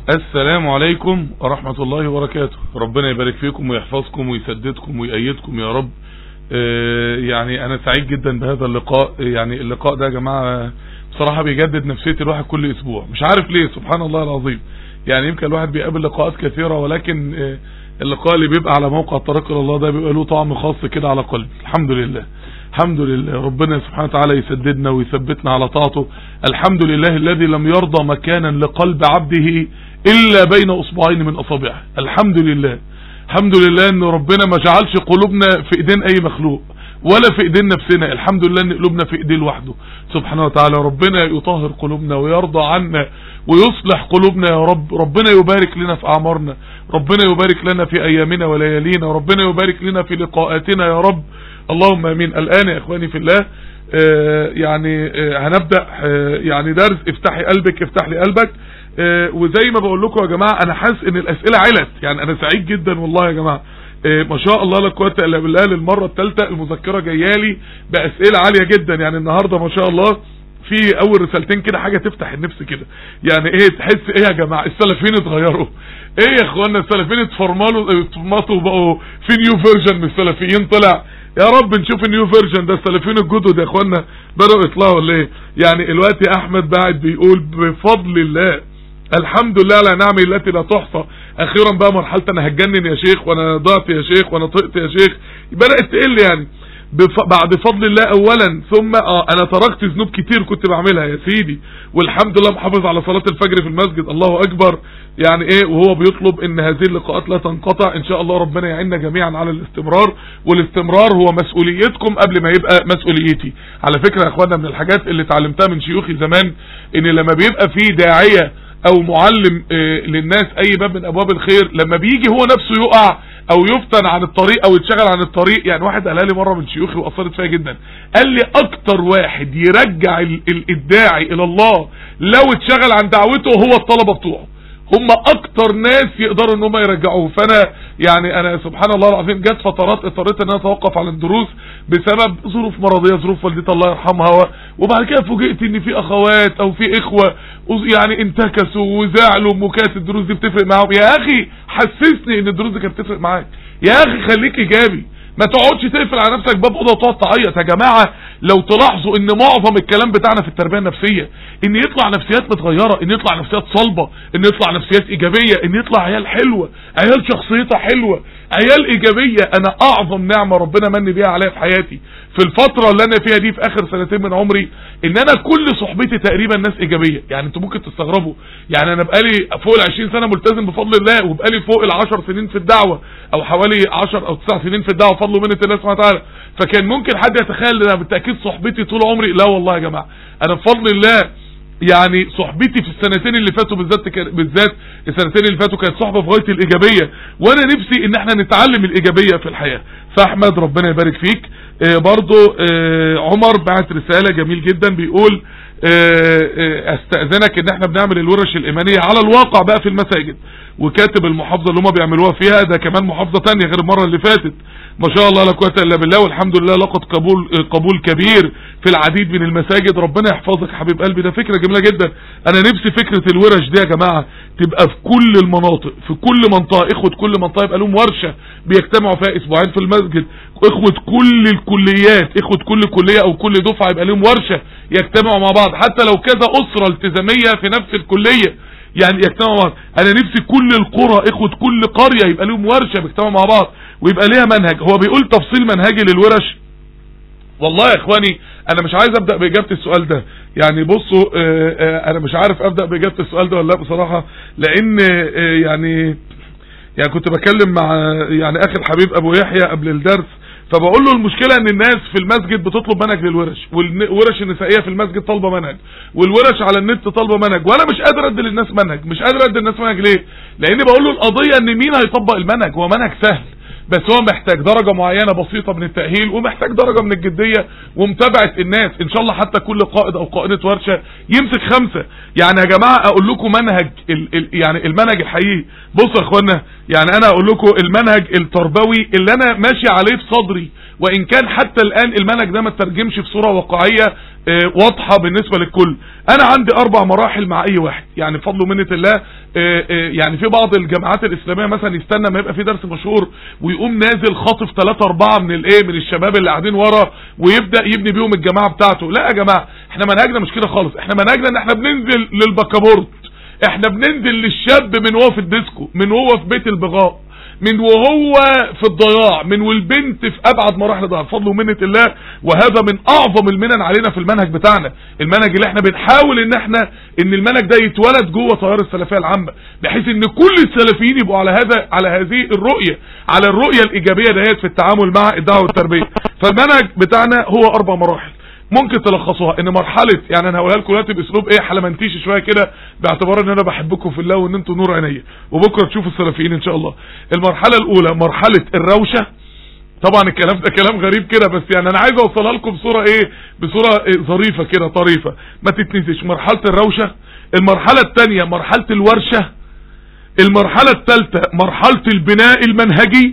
السلام عليكم ورحمة الله وبركاته ربنا يبارك فيكم ويحفظكم ويسددكم ويأيدكم يا رب آه، يعني انا سعيد جدا بهذا اللقاء يعني اللقاء ده يا جماعة بصراحة بيجدد نفسية الواحد كل اسبوع مش عارف ليه سبحان الله العظيم يعني يمكن الواحد بيقابل لقاءات كثيرة ولكن آه، اللقاء اللي بيبقى على موقع طريق إلى الله ده بيبقى له طعم خاص كده على قلبي الحمد لله الحمد لله ربنا سبحانه وتعالى يسددنا ويثبتنا على طاعته الحمد لله الذي لم يرضى مكانا لقلب عبده إلا بين أصبعين من أصابعه الحمد لله الحمد لله ان ربنا ما جعلش قلوبنا في ايدين اي مخلوق ولا في ايدين نفسنا الحمد لله ان قلوبنا في ايديه لوحده سبحانه وتعالى ربنا يطهر قلوبنا ويرضى عنا ويصلح قلوبنا يا رب ربنا يبارك لنا في اعمارنا ربنا يبارك لنا في ايامنا وليالينا ربنا يبارك لنا في لقاءاتنا يا رب اللهم امين الان يا اخواني في الله آه يعني آه هنبدأ آه يعني درس افتحي قلبك افتح لي قلبك آه وزي ما بقول لكم يا جماعة انا حاسس ان الاسئلة علت يعني انا سعيد جدا والله يا جماعة آه ما شاء الله لا قوه الا بالله للمرة الثالثة المذكرة جايالي باسئلة عالية جدا يعني النهاردة ما شاء الله في اول رسالتين كده حاجة تفتح النفس كده يعني ايه تحس ايه يا جماعة السلفيين اتغيروا ايه يا اخوانا السلفيين اتفرملوا اتفرمطوا وبقوا في نيو فيرجن من السلفيين طلع يا رب نشوف النيو فيرجن ده السلفيين الجدد يا اخوانا بدأوا يطلعوا ولا ايه يعني الوقت احمد بعد بيقول بفضل الله الحمد لله على نعمه التي لا تحصى اخيرا بقى مرحله انا هتجنن يا شيخ وانا ضعت يا شيخ وانا طقت يا شيخ بدات تقل يعني بف... بعد فضل الله اولا ثم اه انا تركت ذنوب كتير كنت بعملها يا سيدي والحمد لله محافظ على صلاة الفجر في المسجد الله اكبر يعني ايه وهو بيطلب ان هذه اللقاءات لا تنقطع ان شاء الله ربنا يعيننا جميعا على الاستمرار والاستمرار هو مسؤوليتكم قبل ما يبقى مسؤوليتي على فكرة يا اخوانا من الحاجات اللي اتعلمتها من شيوخي زمان ان لما بيبقى في داعية او معلم اه للناس اي باب من ابواب الخير لما بيجي هو نفسه يقع او يفتن عن الطريق او يتشغل عن الطريق يعني واحد قالها لي مره من شيوخي واثرت فيها جدا قال لي اكتر واحد يرجع الداعي الى الله لو اتشغل عن دعوته هو الطلبه بتوعه هم اكتر ناس يقدروا ان هم يرجعوه فانا يعني انا سبحان الله العظيم جت فترات اضطريت ان انا اتوقف عن الدروس بسبب ظروف مرضيه ظروف والدتي الله يرحمها وبعد كده فوجئت ان في اخوات او في اخوه يعني انتكسوا وزعلوا وكانت الدروس دي بتفرق معاهم يا اخي حسسني ان الدروس دي كانت بتفرق معاك يا اخي خليك ايجابي ما تقعدش تقفل على نفسك باب اوضه وتقعد تعيط يا جماعه لو تلاحظوا ان معظم الكلام بتاعنا في التربيه النفسيه ان يطلع نفسيات متغيره ان يطلع نفسيات صلبه ان يطلع نفسيات ايجابيه ان يطلع عيال حلوه عيال شخصيتها حلوه عيال ايجابيه انا اعظم نعمه ربنا من بيها عليا في حياتي في الفتره اللي انا فيها دي في اخر سنتين من عمري ان انا كل صحبتي تقريبا ناس ايجابيه يعني انتوا ممكن تستغربوا يعني انا بقالي فوق ال 20 سنه ملتزم بفضل الله وبقالي فوق ال 10 سنين في الدعوه او حوالي 10 او 9 سنين في الدعوه بفضل ومنه الله سبحانه وتعالى فكان ممكن حد يتخيل ان بالتاكيد صحبتي طول عمري لا والله يا جماعه انا بفضل الله يعني صحبتي في السنتين اللي فاتوا بالذات بالذات السنتين اللي فاتوا كانت صحبه في غايه الايجابيه وانا نفسي ان احنا نتعلم الايجابيه في الحياه فاحمد ربنا يبارك فيك آه برضو آه عمر بعت رساله جميل جدا بيقول آه استاذنك ان احنا بنعمل الورش الايمانيه على الواقع بقى في المساجد وكاتب المحافظه اللي هم بيعملوها فيها ده كمان محافظه تانية غير المره اللي فاتت ما شاء الله لا قوه الا بالله والحمد لله لقد قبول قبول كبير في العديد من المساجد ربنا يحفظك يا حبيب قلبي ده فكره جميله جدا انا نفسي فكره الورش دي يا جماعه تبقى في كل المناطق في كل منطقه اخوه كل منطقه يبقى لهم ورشه بيجتمعوا فيها اسبوعين في المسجد اخوه كل الكليات اخوه كل كليه او كل دفعه يبقى لهم ورشه يجتمعوا مع بعض حتى لو كذا اسره التزاميه في نفس الكليه يعني يجتمعوا مع بعض انا نفسي كل القرى اخوه كل قريه يبقى لهم ورشه بيجتمعوا مع بعض ويبقى ليها منهج هو بيقول تفصيل منهجي للورش والله يا اخواني انا مش عايز ابدا باجابه السؤال ده يعني بصوا آآ آآ انا مش عارف ابدا باجابه السؤال ده ولا لا بصراحه لان يعني يعني كنت بكلم مع يعني اخي الحبيب ابو يحيى قبل الدرس فبقول له المشكلة ان الناس في المسجد بتطلب منهج للورش والورش النسائية في المسجد طالبة منهج والورش على النت طالبة منهج وانا مش قادر ادي للناس منهج مش قادر ادي للناس منهج ليه لان بقول له القضية ان مين هيطبق المنهج هو منهج سهل بس هو محتاج درجة معينة بسيطة من التأهيل ومحتاج درجة من الجدية ومتابعة الناس ان شاء الله حتى كل قائد او قائدة ورشة يمسك خمسة يعني يا جماعة اقول لكم منهج ال ال يعني المنهج الحقيقي بصوا يا اخوانا يعني انا اقول لكم المنهج التربوي اللي انا ماشي عليه في صدري وان كان حتى الان المنهج ده ما ترجمش في صورة واقعية اه واضحة بالنسبة للكل انا عندي اربع مراحل مع اي واحد يعني بفضل ومنه الله آه، آه، يعني في بعض الجامعات الاسلاميه مثلا يستنى ما يبقى في درس مشهور ويقوم نازل خاطف ثلاثة أربعة من الايه من الشباب اللي قاعدين ورا ويبدا يبني بيهم الجماعه بتاعته لا يا جماعه احنا منهجنا مش كده خالص احنا منهجنا ان احنا بننزل للبكابورت احنا بننزل للشاب من وهو في الديسكو من وهو في بيت البغاء من وهو في الضياع من والبنت في ابعد مراحل الضياع بفضل ومنه الله وهذا من اعظم المنن علينا في المنهج بتاعنا المنهج اللي احنا بنحاول ان احنا ان المنهج ده يتولد جوه تيار السلفيه العامه بحيث ان كل السلفيين يبقوا على هذا على هذه الرؤيه على الرؤيه الايجابيه ديت في التعامل مع الدعوه والتربيه فالمنهج بتاعنا هو اربع مراحل ممكن تلخصوها ان مرحلة يعني انا هقولها لكم دلوقتي باسلوب ايه حلمنتيش شويه كده باعتبار ان انا بحبكم في الله وان انتوا نور عينيا وبكره تشوفوا السلفيين ان شاء الله المرحله الاولى مرحله الروشه طبعا الكلام ده كلام غريب كده بس يعني انا عايز اوصلها لكم بصوره ايه بصوره إيه ظريفه كده طريفه ما تتنسيش مرحله الروشه المرحله الثانيه مرحله الورشه المرحله الثالثه مرحله البناء المنهجي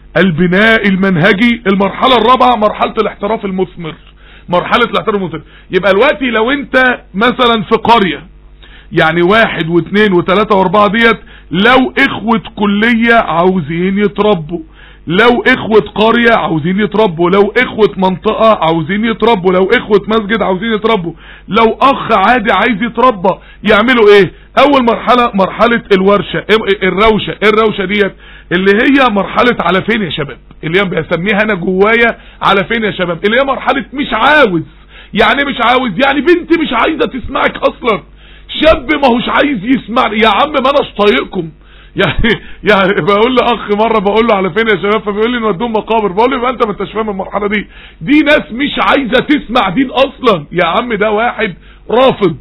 البناء المنهجي المرحله الرابعه مرحله الاحتراف المثمر مرحلة الاحتراف المثمر يبقى دلوقتي لو انت مثلا في قرية يعني واحد واثنين وثلاثة واربعة ديت لو اخوة كلية عاوزين يتربوا لو اخوة قرية عاوزين يتربوا لو اخوة منطقة عاوزين يتربوا لو اخوة مسجد عاوزين يتربوا لو اخ عادي عايز يتربى يعملوا ايه اول مرحلة مرحلة الورشة الروشة ايه الروشة ديت اللي هي مرحلة على فين يا شباب اللي هي بسميها انا جوايا على فين يا شباب اللي هي مرحلة مش عاوز يعني مش عاوز يعني بنت مش عايزة تسمعك اصلا شاب ما هوش عايز يسمع يا عم ما اناش طايقكم يعني يعني بقول لاخ مره بقول له على فين يا شباب فبيقول لي نوديهم مقابر بقول له يبقى انت ما انتش فاهم المرحله دي دي ناس مش عايزه تسمع دين اصلا يا عم ده واحد رافض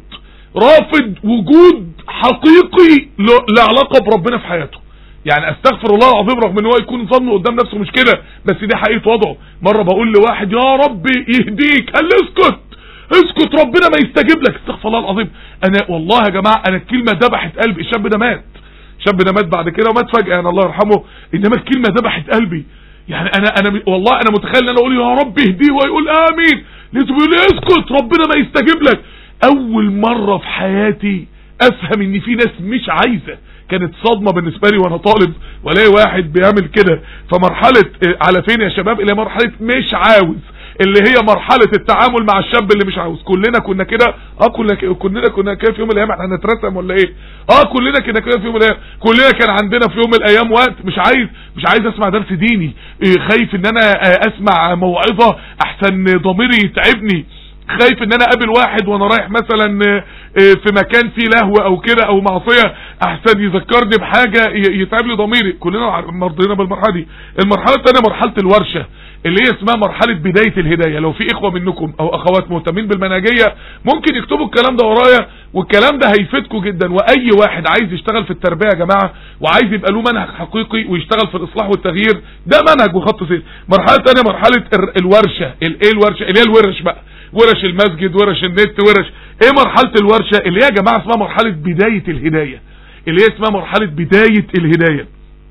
رافض وجود حقيقي له علاقه بربنا في حياته يعني استغفر الله العظيم رغم ان هو يكون ظنه قدام نفسه مش كده بس دي حقيقه وضعه مره بقول لواحد يا رب يهديك قال لي اسكت اسكت ربنا ما يستجيب لك استغفر الله العظيم انا والله يا جماعه انا الكلمه ذبحت قلبي الشاب ده مات الشاب ده مات بعد كده ومات فجاه يعني الله يرحمه انما الكلمه ذبحت قلبي يعني انا انا والله انا متخيل ان انا اقول يا رب اهديه ويقول امين لقيته بيقول لي اسكت ربنا ما يستجيب لك اول مره في حياتي افهم ان في ناس مش عايزه كانت صدمة بالنسبة لي وانا طالب والاقي واحد بيعمل كده فمرحلة على فين يا شباب الى مرحلة مش عاوز اللي هي مرحلة التعامل مع الشاب اللي مش عاوز كلنا كنا كده اه كلنا كلنا كنا كده في يوم من الايام احنا هنترسم ولا ايه اه كلنا كنا كده في يوم من الايام كلنا كان عندنا في يوم من الايام وقت مش عايز مش عايز اسمع درس ديني إيه خايف ان انا اسمع موعظة احسن ضميري يتعبني خايف ان انا اقابل واحد وانا رايح مثلا في مكان فيه لهو او كده او معصية احسن يذكرني بحاجة يتعب لي ضميري كلنا مرضينا بالمرحلة دي المرحلة الثانية مرحلة الورشة اللي هي اسمها مرحلة بداية الهداية لو في اخوة منكم او اخوات مهتمين بالمنهجية ممكن يكتبوا الكلام ده ورايا والكلام ده هيفيدكم جدا واي واحد عايز يشتغل في التربية يا جماعة وعايز يبقى له منهج حقيقي ويشتغل في الاصلاح والتغيير ده منهج وخط سير مرحلة ثانية مرحلة الورشة الايه الورشة اللي هي الورش بقى ورش المسجد ورش النت ورش ايه مرحلة الورشة اللي هي يا جماعة اسمها مرحلة بداية الهداية اللي هي اسمها مرحلة بداية الهداية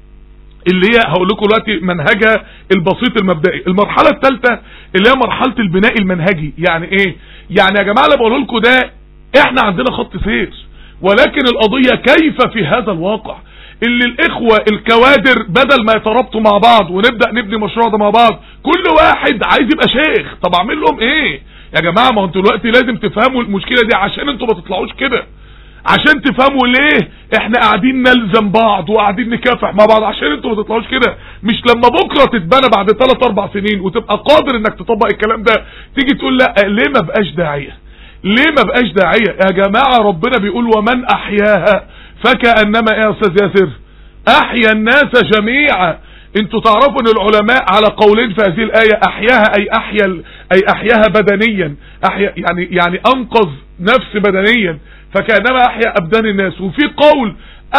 اللي هي هقول لكم دلوقتي منهجها البسيط المبدئي المرحلة الثالثة اللي هي مرحلة البناء المنهجي يعني ايه يعني يا جماعة اللي بقول لكم ده احنا عندنا خط سير ولكن القضية كيف في هذا الواقع اللي الاخوة الكوادر بدل ما يترابطوا مع بعض ونبدأ نبني مشروع ده مع بعض كل واحد عايز يبقى شيخ طب اعمل لهم ايه يا جماعة ما انتوا دلوقتي لازم تفهموا المشكلة دي عشان انتوا ما تطلعوش كده عشان تفهموا ليه احنا قاعدين نلزم بعض وقاعدين نكافح مع بعض عشان انتوا ما تطلعوش كده مش لما بكرة تتبنى بعد 3 4 سنين وتبقى قادر انك تطبق الكلام ده تيجي تقول لا ليه ما بقاش داعية ليه ما بقاش داعية يا جماعة ربنا بيقول ومن احياها فكأنما ايه يا استاذ ياسر احيا الناس جميعا انتوا تعرفوا ان العلماء على قولين في هذه الآية احياها اي احيا اي احياها بدنيا احيا يعني يعني انقذ نفس بدنيا فكأنما احيا ابدان الناس وفي قول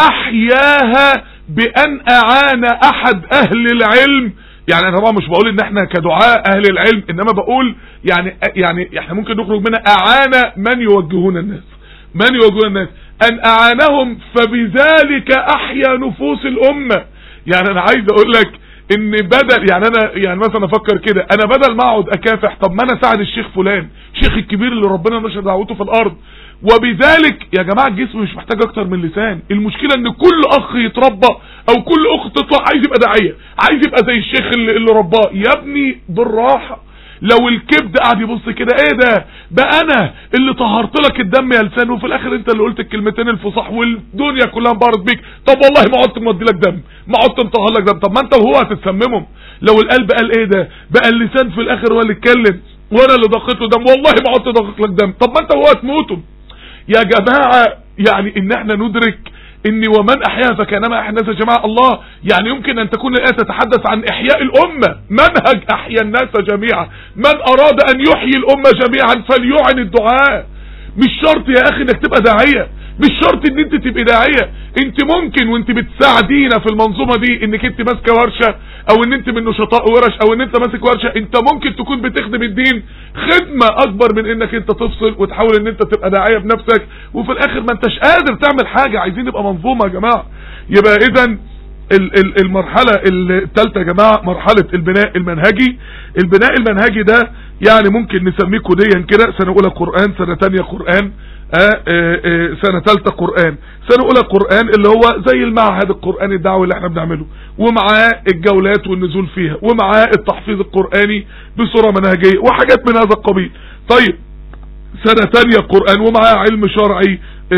احياها بان اعان احد اهل العلم يعني انا طبعا مش بقول ان احنا كدعاء اهل العلم انما بقول يعني يعني احنا ممكن نخرج منها اعان من يوجهون الناس من يوجهون الناس ان اعانهم فبذلك احيا نفوس الامة يعني انا عايز اقول لك ان بدل يعني انا يعني مثلا افكر كده انا بدل ما اقعد اكافح طب ما انا اساعد الشيخ فلان الشيخ الكبير اللي ربنا نشر دعوته في الارض وبذلك يا جماعه الجسم مش محتاج اكتر من لسان المشكله ان كل اخ يتربى او كل اخت تطلع عايز يبقى داعيه عايز يبقى زي الشيخ اللي, اللي رباه يا ابني بالراحه لو الكبد قاعد يبص كده ايه ده بقى انا اللي طهرت لك الدم يا لسان وفي الاخر انت اللي قلت الكلمتين الفصاح والدنيا كلها انبهرت بيك طب والله ما عدت مودي لك دم ما عدت مطهر لك دم طب ما انت وهو هتتسممهم لو القلب قال ايه ده بقى اللسان في الاخر هو اللي اتكلم وانا اللي ضخيت له دم والله ما عدت ضخيت لك دم طب ما انت وهو هتموتوا يا جماعة يعني ان احنا ندرك اني ومن احياها فكانما احيا الناس يا جماعه الله يعني يمكن ان تكون الايه تتحدث عن احياء الامه منهج احيا الناس جميعا من اراد ان يحيي الامه جميعا فليعن الدعاء مش شرط يا اخي انك تبقى داعيه مش شرط ان انت تبقى داعيه انت ممكن وانت بتساعدينا في المنظومه دي انك انت ماسكه ورشه او ان انت من نشطاء ورش او ان انت ماسك ورشه انت ممكن تكون بتخدم الدين خدمه اكبر من انك انت تفصل وتحاول ان انت تبقى داعيه بنفسك وفي الاخر ما انتش قادر تعمل حاجه عايزين نبقى منظومه يا جماعه يبقى اذا المرحلة الثالثة يا جماعة مرحلة البناء المنهجي البناء المنهجي ده يعني ممكن نسميه كوديا كده سنة اولى قرآن سنة تانية قرآن آآ آآ سنة ثالثة قرآن سنة اولى قرآن اللي هو زي المعهد القرآني الدعوي اللي احنا بنعمله ومعاه الجولات والنزول فيها ومعاه التحفيظ القرآني بصورة منهجية وحاجات من هذا القبيل طيب سنة تانية قرآن ومعاه علم شرعي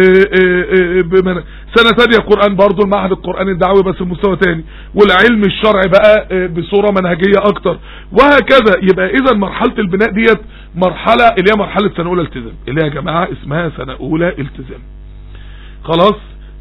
سنة تانية قرآن برضو المعهد القرآني الدعوي بس المستوى تاني والعلم الشرعي بقى بصورة منهجية اكتر وهكذا يبقى اذا مرحلة البناء ديت مرحلة اللي هي مرحلة سنة اولى التزام اللي هي يا جماعة اسمها سنة اولى التزام خلاص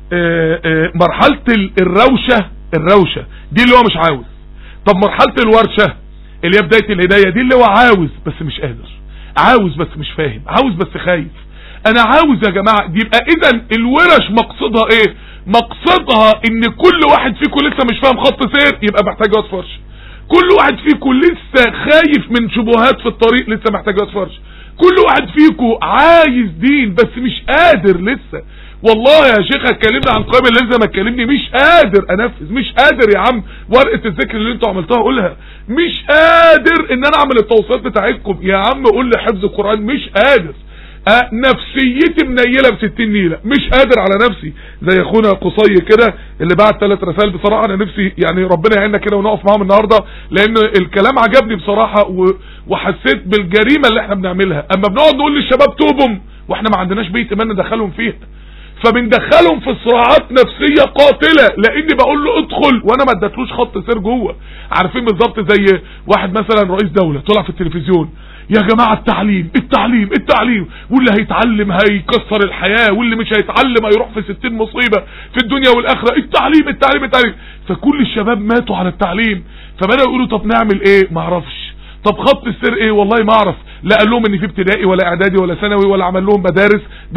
آآ آآ مرحلة الروشة الروشة دي اللي هو مش عاوز طب مرحلة الورشة اللي هي بداية الهداية دي اللي هو عاوز بس مش قادر عاوز بس مش فاهم عاوز بس خايف انا عاوز يا جماعة يبقى اذا الورش مقصدها ايه مقصدها ان كل واحد فيكم لسه مش فاهم خط سير يبقى محتاج وقت فرش كل واحد فيكم لسه خايف من شبهات في الطريق لسه محتاج وقت فرش كل واحد فيكم عايز دين بس مش قادر لسه والله يا شيخ اتكلمنا عن قائمة اللي ما تكلمني مش قادر انفذ مش قادر يا عم ورقة الذكر اللي انتوا عملتوها قولها مش قادر ان انا اعمل التوصيات بتاعتكم يا عم قول لي حفظ القرآن مش قادر أه نفسيتي منيلة بستين نيلة مش قادر على نفسي زي اخونا قصي كده اللي بعت ثلاث رسائل بصراحة انا نفسي يعني ربنا يعيننا كده ونقف معاهم النهاردة لان الكلام عجبني بصراحة وحسيت بالجريمة اللي احنا بنعملها اما بنقعد نقول للشباب توبهم واحنا ما عندناش بيت ايمان ندخلهم فيها فبندخلهم في صراعات نفسية قاتلة لاني بقول له ادخل وانا ما ادتلوش خط سير جوه عارفين بالظبط زي واحد مثلا رئيس دولة طلع في التلفزيون يا جماعة التعليم التعليم التعليم واللي هيتعلم هيكسر الحياة واللي مش هيتعلم هيروح في ستين مصيبة في الدنيا والاخرة التعليم التعليم التعليم فكل الشباب ماتوا على التعليم فبدأوا يقولوا طب نعمل ايه معرفش طب خط السير ايه والله ما اعرف لا قال لهم ان في ابتدائي ولا اعدادي ولا ثانوي ولا عمل لهم مدارس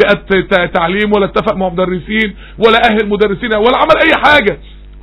بقت تعليم ولا اتفق مع مدرسين ولا اهل مدرسين ولا عمل اي حاجة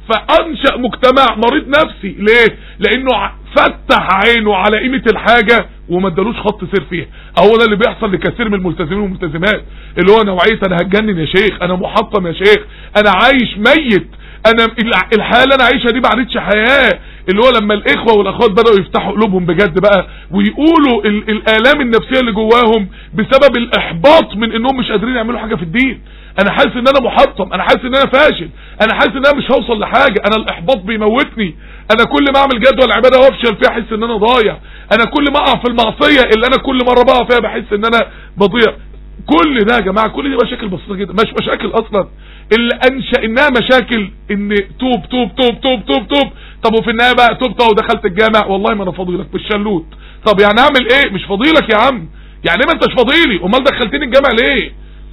فانشأ مجتمع مريض نفسي ليه لانه فتح عينه على قيمة الحاجة وما ادالوش خط سير فيها هو ده اللي بيحصل لكثير من الملتزمين والملتزمات اللي هو نوعية انا هتجنن يا شيخ انا محطم يا شيخ انا عايش ميت انا الحياة اللي انا عايشها دي ما عادتش حياة اللي هو لما الاخوة والاخوات بدأوا يفتحوا قلوبهم بجد بقى ويقولوا ال الالام النفسية اللي جواهم بسبب الاحباط من انهم مش قادرين يعملوا حاجة في الدين انا حاسس ان انا محطم انا حاسس ان انا فاشل انا حاسس ان انا مش هوصل لحاجة انا الاحباط بيموتني انا كل ما اعمل جدول عبادة وافشل فيها احس ان انا ضايع انا كل ما اقع في المعصية اللي انا كل مرة بقع فيها بحس ان انا بضيع كل ده يا جماعة كل دي مشاكل بسيطة جدا مش مشاكل اصلا اللي انشا انها مشاكل ان توب توب توب توب توب توب طب وفي النهايه بقى توبت ودخلت الجامع والله ما انا فاضيلك بالشلوت طب يعني اعمل ايه مش فاضيلك يا عم يعني ما انتش فاضيلي امال دخلتني الجامع ليه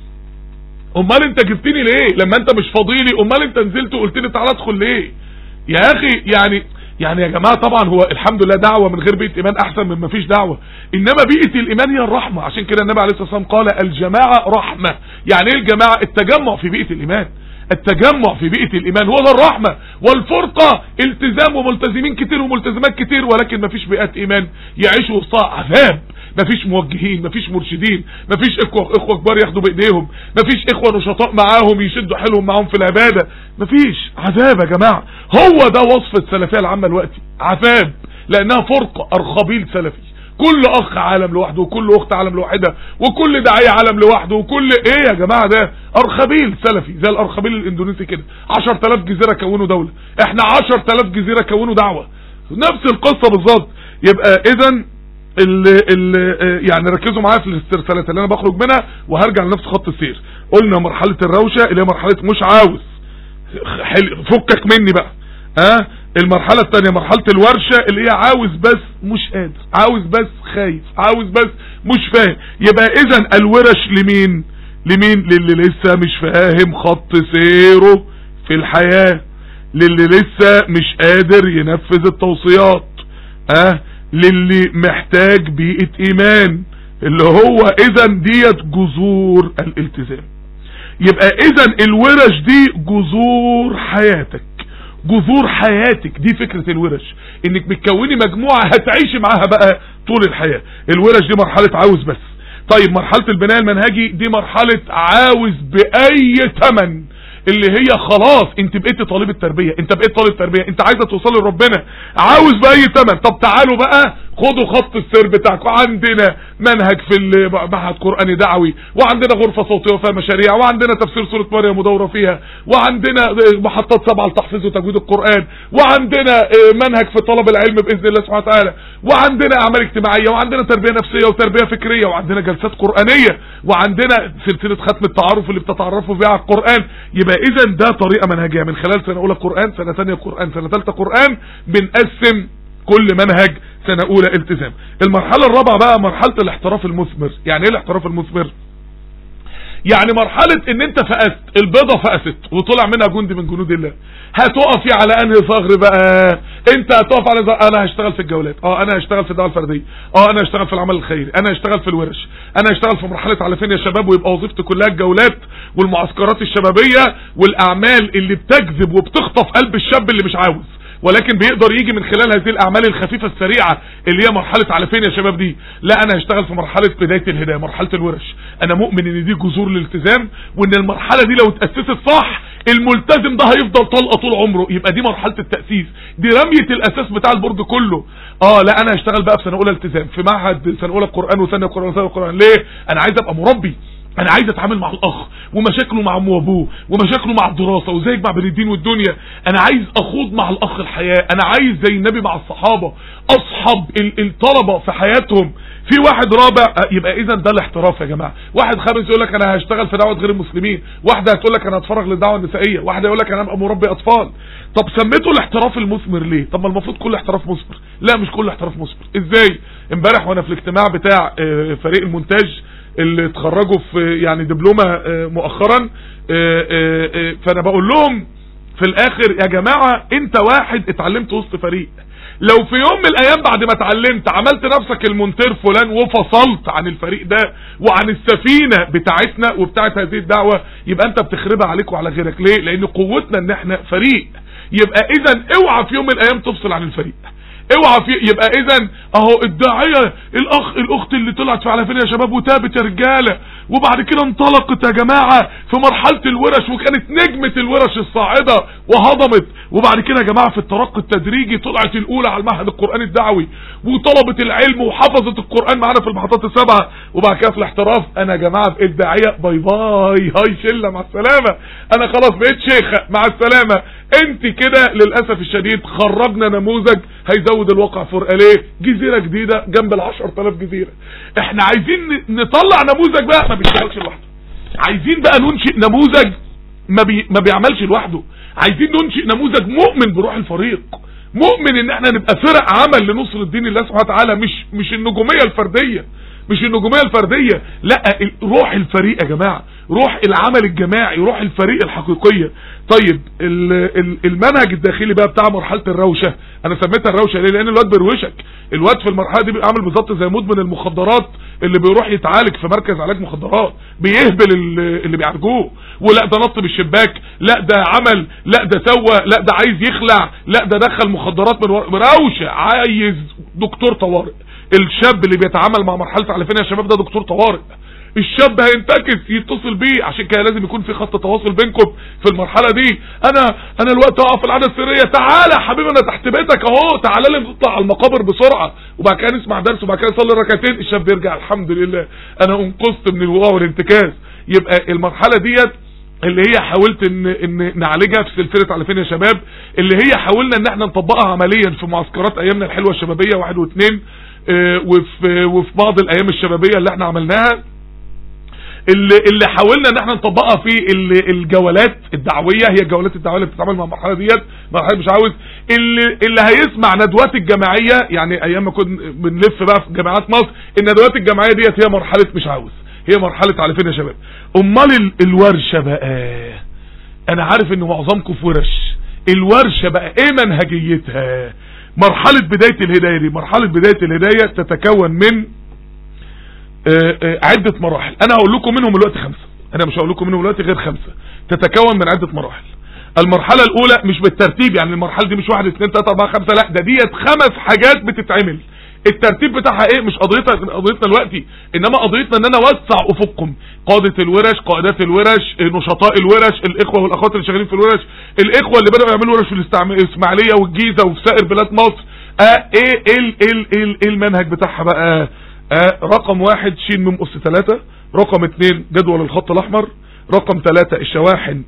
امال انت جبتني ليه لما انت مش فاضيلي امال انت نزلت وقلت لي تعالى ادخل ليه يا اخي يعني يعني يا جماعة طبعا هو الحمد لله دعوة من غير بيئة ايمان احسن من ما فيش دعوة انما بيئة الايمان هي الرحمة عشان كده النبي عليه الصلاة والسلام قال الجماعة رحمة يعني ايه الجماعة التجمع في بيئة الايمان التجمع في بيئة الايمان هو ده الرحمة والفرقة التزام وملتزمين كتير وملتزمات كتير ولكن مفيش بيئات ايمان يعيشوا وسطها عذاب مفيش موجهين مفيش مرشدين مفيش اخوة, اخوة كبار ياخدوا بايديهم مفيش اخوة نشطاء معاهم يشدوا حيلهم معاهم في العبادة مفيش عذاب يا جماعة هو ده وصف السلفية العامة دلوقتي عذاب لانها فرقة ارخبيل سلفي كل اخ عالم لوحده وكل اخت عالم لوحدها وكل داعية عالم لوحده وكل ايه يا جماعة ده ارخبيل سلفي زي الارخبيل الاندونيسي كده 10000 جزيرة كونوا دولة احنا 10000 جزيرة كونوا دعوة نفس القصة بالظبط يبقى اذا ال ال يعني ركزوا معايا في الاسترسالات اللي انا بخرج منها وهرجع لنفس خط السير قلنا مرحلة الروشة اللي هي مرحلة مش عاوز فكك مني بقى ها أه؟ المرحلة التانية مرحلة الورشة اللي هي عاوز بس مش قادر عاوز بس خايف عاوز بس مش فاهم يبقى اذا الورش لمين لمين للي لسه مش فاهم خط سيره في الحياة للي لسه مش قادر ينفذ التوصيات ها أه؟ للي محتاج بيئة ايمان اللي هو اذا ديت جذور الالتزام يبقى اذا الورش دي جذور حياتك جذور حياتك دي فكرة الورش انك بتكوني مجموعة هتعيشي معاها بقى طول الحياة الورش دي مرحلة عاوز بس طيب مرحلة البناء المنهجي دي مرحلة عاوز بأي تمن اللي هي خلاص انت بقيت طالب التربية انت بقيت طالب تربية انت عايزة توصل لربنا عاوز بأي تمن طب تعالوا بقى خدوا خط السير بتاعكم عندنا منهج في معهد قرآني دعوي وعندنا غرفة صوتية وفيها مشاريع وعندنا تفسير سورة مريم مدورة فيها وعندنا محطات سبعة لتحفيظ وتجويد القرآن وعندنا منهج في طلب العلم بإذن الله سبحانه وتعالى وعندنا أعمال اجتماعية وعندنا تربية نفسية وتربية فكرية وعندنا جلسات قرآنية وعندنا سلسلة ختم التعارف اللي بتتعرفوا بيها على القرآن يبقى إذا ده طريقة منهجية من خلال سنة أولى قرآن سنة ثانية قرآن سنة ثالثة قرآن بنقسم كل منهج سنة اولى التزام المرحلة الرابعة بقى مرحلة الاحتراف المثمر يعني ايه الاحتراف المثمر يعني مرحلة ان انت فقست البيضة فقست وطلع منها جندي من جنود الله هتقفي على انهي ثغر بقى انت هتقف على ثغر انا هشتغل في الجولات اه انا هشتغل في الدعوه الفرديه اه انا هشتغل في العمل الخيري انا هشتغل في الورش انا هشتغل في مرحله على فين يا شباب ويبقى وظيفتي كلها الجولات والمعسكرات الشبابيه والاعمال اللي بتجذب وبتخطف قلب الشاب اللي مش عاوز ولكن بيقدر يجي من خلال هذه الاعمال الخفيفة السريعة اللي هي مرحلة على فين يا شباب دي لا انا هشتغل في مرحلة بداية الهداية مرحلة الورش انا مؤمن ان دي جذور الالتزام وان المرحلة دي لو اتأسست صح الملتزم ده هيفضل طلقة طول عمره يبقى دي مرحلة التأسيس دي رمية الاساس بتاع البرج كله اه لا انا هشتغل بقى في سنة اولى التزام في معهد سنة اولى القرآن وثانية القرآن وثانية القرآن ليه انا عايز ابقى مربي انا عايز اتعامل مع الاخ ومشاكله مع امه وابوه ومشاكله مع الدراسة وازاي يجمع بين الدين والدنيا انا عايز اخوض مع الاخ الحياة انا عايز زي النبي مع الصحابة اصحب الطلبة في حياتهم في واحد رابع يبقى اذا ده الاحتراف يا جماعة واحد خامس يقول لك انا هشتغل في دعوة غير المسلمين واحدة هتقول لك انا هتفرغ للدعوة النسائية واحدة يقول لك انا ابقى مربي اطفال طب سميته الاحتراف المثمر ليه طب ما المفروض كل احتراف مثمر لا مش كل احتراف مثمر ازاي امبارح وانا في الاجتماع بتاع فريق المونتاج اللي اتخرجوا في يعني دبلومة مؤخرا فانا بقول لهم في الاخر يا جماعة انت واحد اتعلمت وسط فريق لو في يوم من الايام بعد ما اتعلمت عملت نفسك المونتير فلان وفصلت عن الفريق ده وعن السفينة بتاعتنا وبتاعت هذه الدعوة يبقى انت بتخربها عليك وعلى غيرك ليه لان قوتنا ان احنا فريق يبقى اذا اوعى في يوم من الايام تفصل عن الفريق اوعى في يبقى اذا اهو الداعيه الاخ الاخت اللي طلعت في على فين يا شباب وتابت يا رجاله وبعد كده انطلقت يا جماعه في مرحله الورش وكانت نجمه الورش الصاعده وهضمت وبعد كده يا جماعه في الترقي التدريجي طلعت الاولى على المعهد القراني الدعوي وطلبت العلم وحفظت القران معانا في المحطات السبعه وبعد كده في الاحتراف انا يا جماعه بقيت داعيه باي باي هاي شله مع السلامه انا خلاص بقيت شيخه مع السلامه انت كده للاسف الشديد خرجنا نموذج هيزود الواقع فرقه ليه جزيره جديده جنب ال 10000 جزيره احنا عايزين نطلع نموذج بقى ما بيشتغلش لوحده عايزين بقى ننشئ نموذج ما, بي ما بيعملش لوحده عايزين ننشئ نموذج مؤمن بروح الفريق مؤمن ان احنا نبقى فرق عمل لنصر الدين الله سبحانه وتعالى مش مش النجوميه الفرديه مش النجوميه الفرديه لا روح الفريق يا جماعه روح العمل الجماعي روح الفريق الحقيقيه طيب المنهج الداخلي بقى بتاع مرحله الروشه انا سميتها الروشه ليه لان الواد بيروشك الواد في المرحله دي بيعمل بالظبط زي مدمن المخدرات اللي بيروح يتعالج في مركز علاج مخدرات بيهبل اللي بيعالجوه ولا ده نط بالشباك لا ده عمل لا ده سوى لا ده عايز يخلع لا ده دخل مخدرات من روشه عايز دكتور طوارئ الشاب اللي بيتعامل مع مرحله على فين يا شباب ده دكتور طوارئ الشاب هينتكس يتصل بيه عشان كده لازم يكون في خط تواصل بينكم في المرحله دي انا انا الوقت اقف في العاده السريه تعالى يا حبيبي انا تحت بيتك اهو تعالى لي نطلع على المقابر بسرعه وبعد كده نسمع درس وبعد كده نصلي ركعتين الشاب يرجع الحمد لله انا انقذت من الوقوع والانتكاس يبقى المرحله ديت اللي هي حاولت ان ان نعالجها في سلسله على فين يا شباب اللي هي حاولنا ان احنا نطبقها عمليا في معسكرات ايامنا الحلوه الشبابيه واحد واثنين اه وفي وفي بعض الايام الشبابيه اللي احنا عملناها اللي, اللي حاولنا ان احنا نطبقها في الجولات الدعويه هي الجولات الدعويه اللي بتتعمل مع المرحله ديت مرحله مش عاوز اللي, اللي هيسمع ندوات الجماعيه يعني ايام ما كنا بنلف بقى في جامعات مصر الندوات الجماعيه ديت هي مرحله مش عاوز هي مرحله على فين يا شباب امال الورشه بقى انا عارف ان معظمكم في ورش الورشه بقى ايه منهجيتها مرحله بدايه الهدايه دي مرحله بدايه الهدايه تتكون من آآ آآ عدة مراحل انا هقول لكم منهم الوقت خمسة انا مش هقول لكم منهم الوقت غير خمسة تتكون من عدة مراحل المرحلة الاولى مش بالترتيب يعني المرحلة دي مش واحد اثنين تلاتة اربعة خمسة لا ده ديت خمس حاجات بتتعمل الترتيب بتاعها ايه مش قضيتها قضيتنا دلوقتي انما قضيتنا ان انا اوسع افقكم قادة الورش قائدات الورش نشطاء الورش الاخوة والاخوات اللي شغالين في الورش الاخوة اللي بدأوا يعملوا ورش في الاسماعيلية والجيزة وفي سائر بلاد مصر اه ايه ايه ايه ايه المنهج بتاعها بقى آه رقم واحد شين من أس ثلاثة رقم اتنين جدول الخط الأحمر رقم ثلاثة الشواحن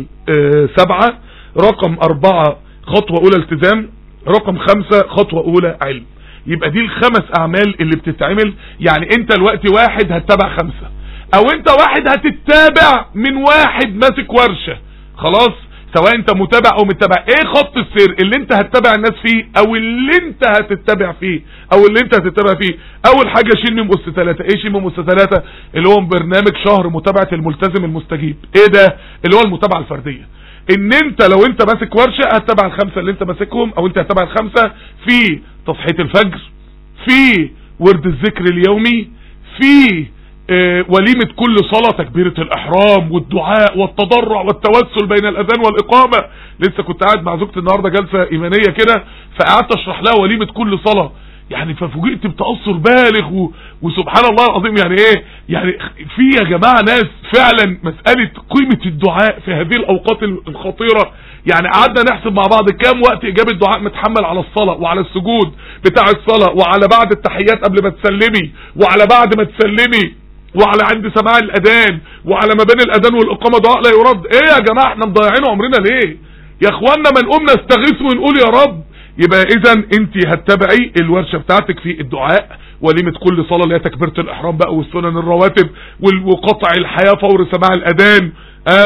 السبعة رقم أربعة خطوة أولى التزام رقم خمسة خطوة أولى علم يبقى دي الخمس أعمال اللي بتتعمل يعني أنت الوقت واحد هتتابع خمسة أو أنت واحد هتتابع من واحد ماسك ورشة خلاص سواء انت متابع او متابع ايه خط السير اللي انت هتتابع الناس فيه او اللي انت هتتابع فيه او اللي انت هتتابع فيه اول حاجة شيل من اس ثلاثة ايه شيل من اس ثلاثة اللي هو برنامج شهر متابعة الملتزم المستجيب ايه ده اللي هو المتابعة الفردية ان انت لو انت ماسك ورشة هتتابع الخمسة اللي انت ماسكهم او انت هتتابع الخمسة في تصحية الفجر في ورد الذكر اليومي في اه وليمة كل صلاة تكبيرة الإحرام والدعاء والتضرع والتوسل بين الأذان والإقامة لسه كنت قاعد مع زوجتي النهاردة جلسة إيمانية كده فقعدت أشرح لها وليمة كل صلاة يعني ففوجئت بتأثر بالغ و... وسبحان الله العظيم يعني ايه يعني في يا جماعة ناس فعلا مسألة قيمة الدعاء في هذه الأوقات الخطيرة يعني قعدنا نحسب مع بعض كام وقت إجابة دعاء متحمل على الصلاة وعلى السجود بتاع الصلاة وعلى بعد التحيات قبل ما تسلمي وعلى بعد ما تسلمي وعلى عند سماع الاذان وعلى ما بين الاذان والاقامه دعاء لا يرد ايه يا جماعه احنا مضيعين عمرنا ليه يا اخوانا ما نقوم نستغيث ونقول يا رب يبقى اذا انت هتتابعي الورشه بتاعتك في الدعاء وليمه كل صلاه اللي هي تكبيره الاحرام بقى والسنن الرواتب وقطع الحياه فور سماع الاذان آه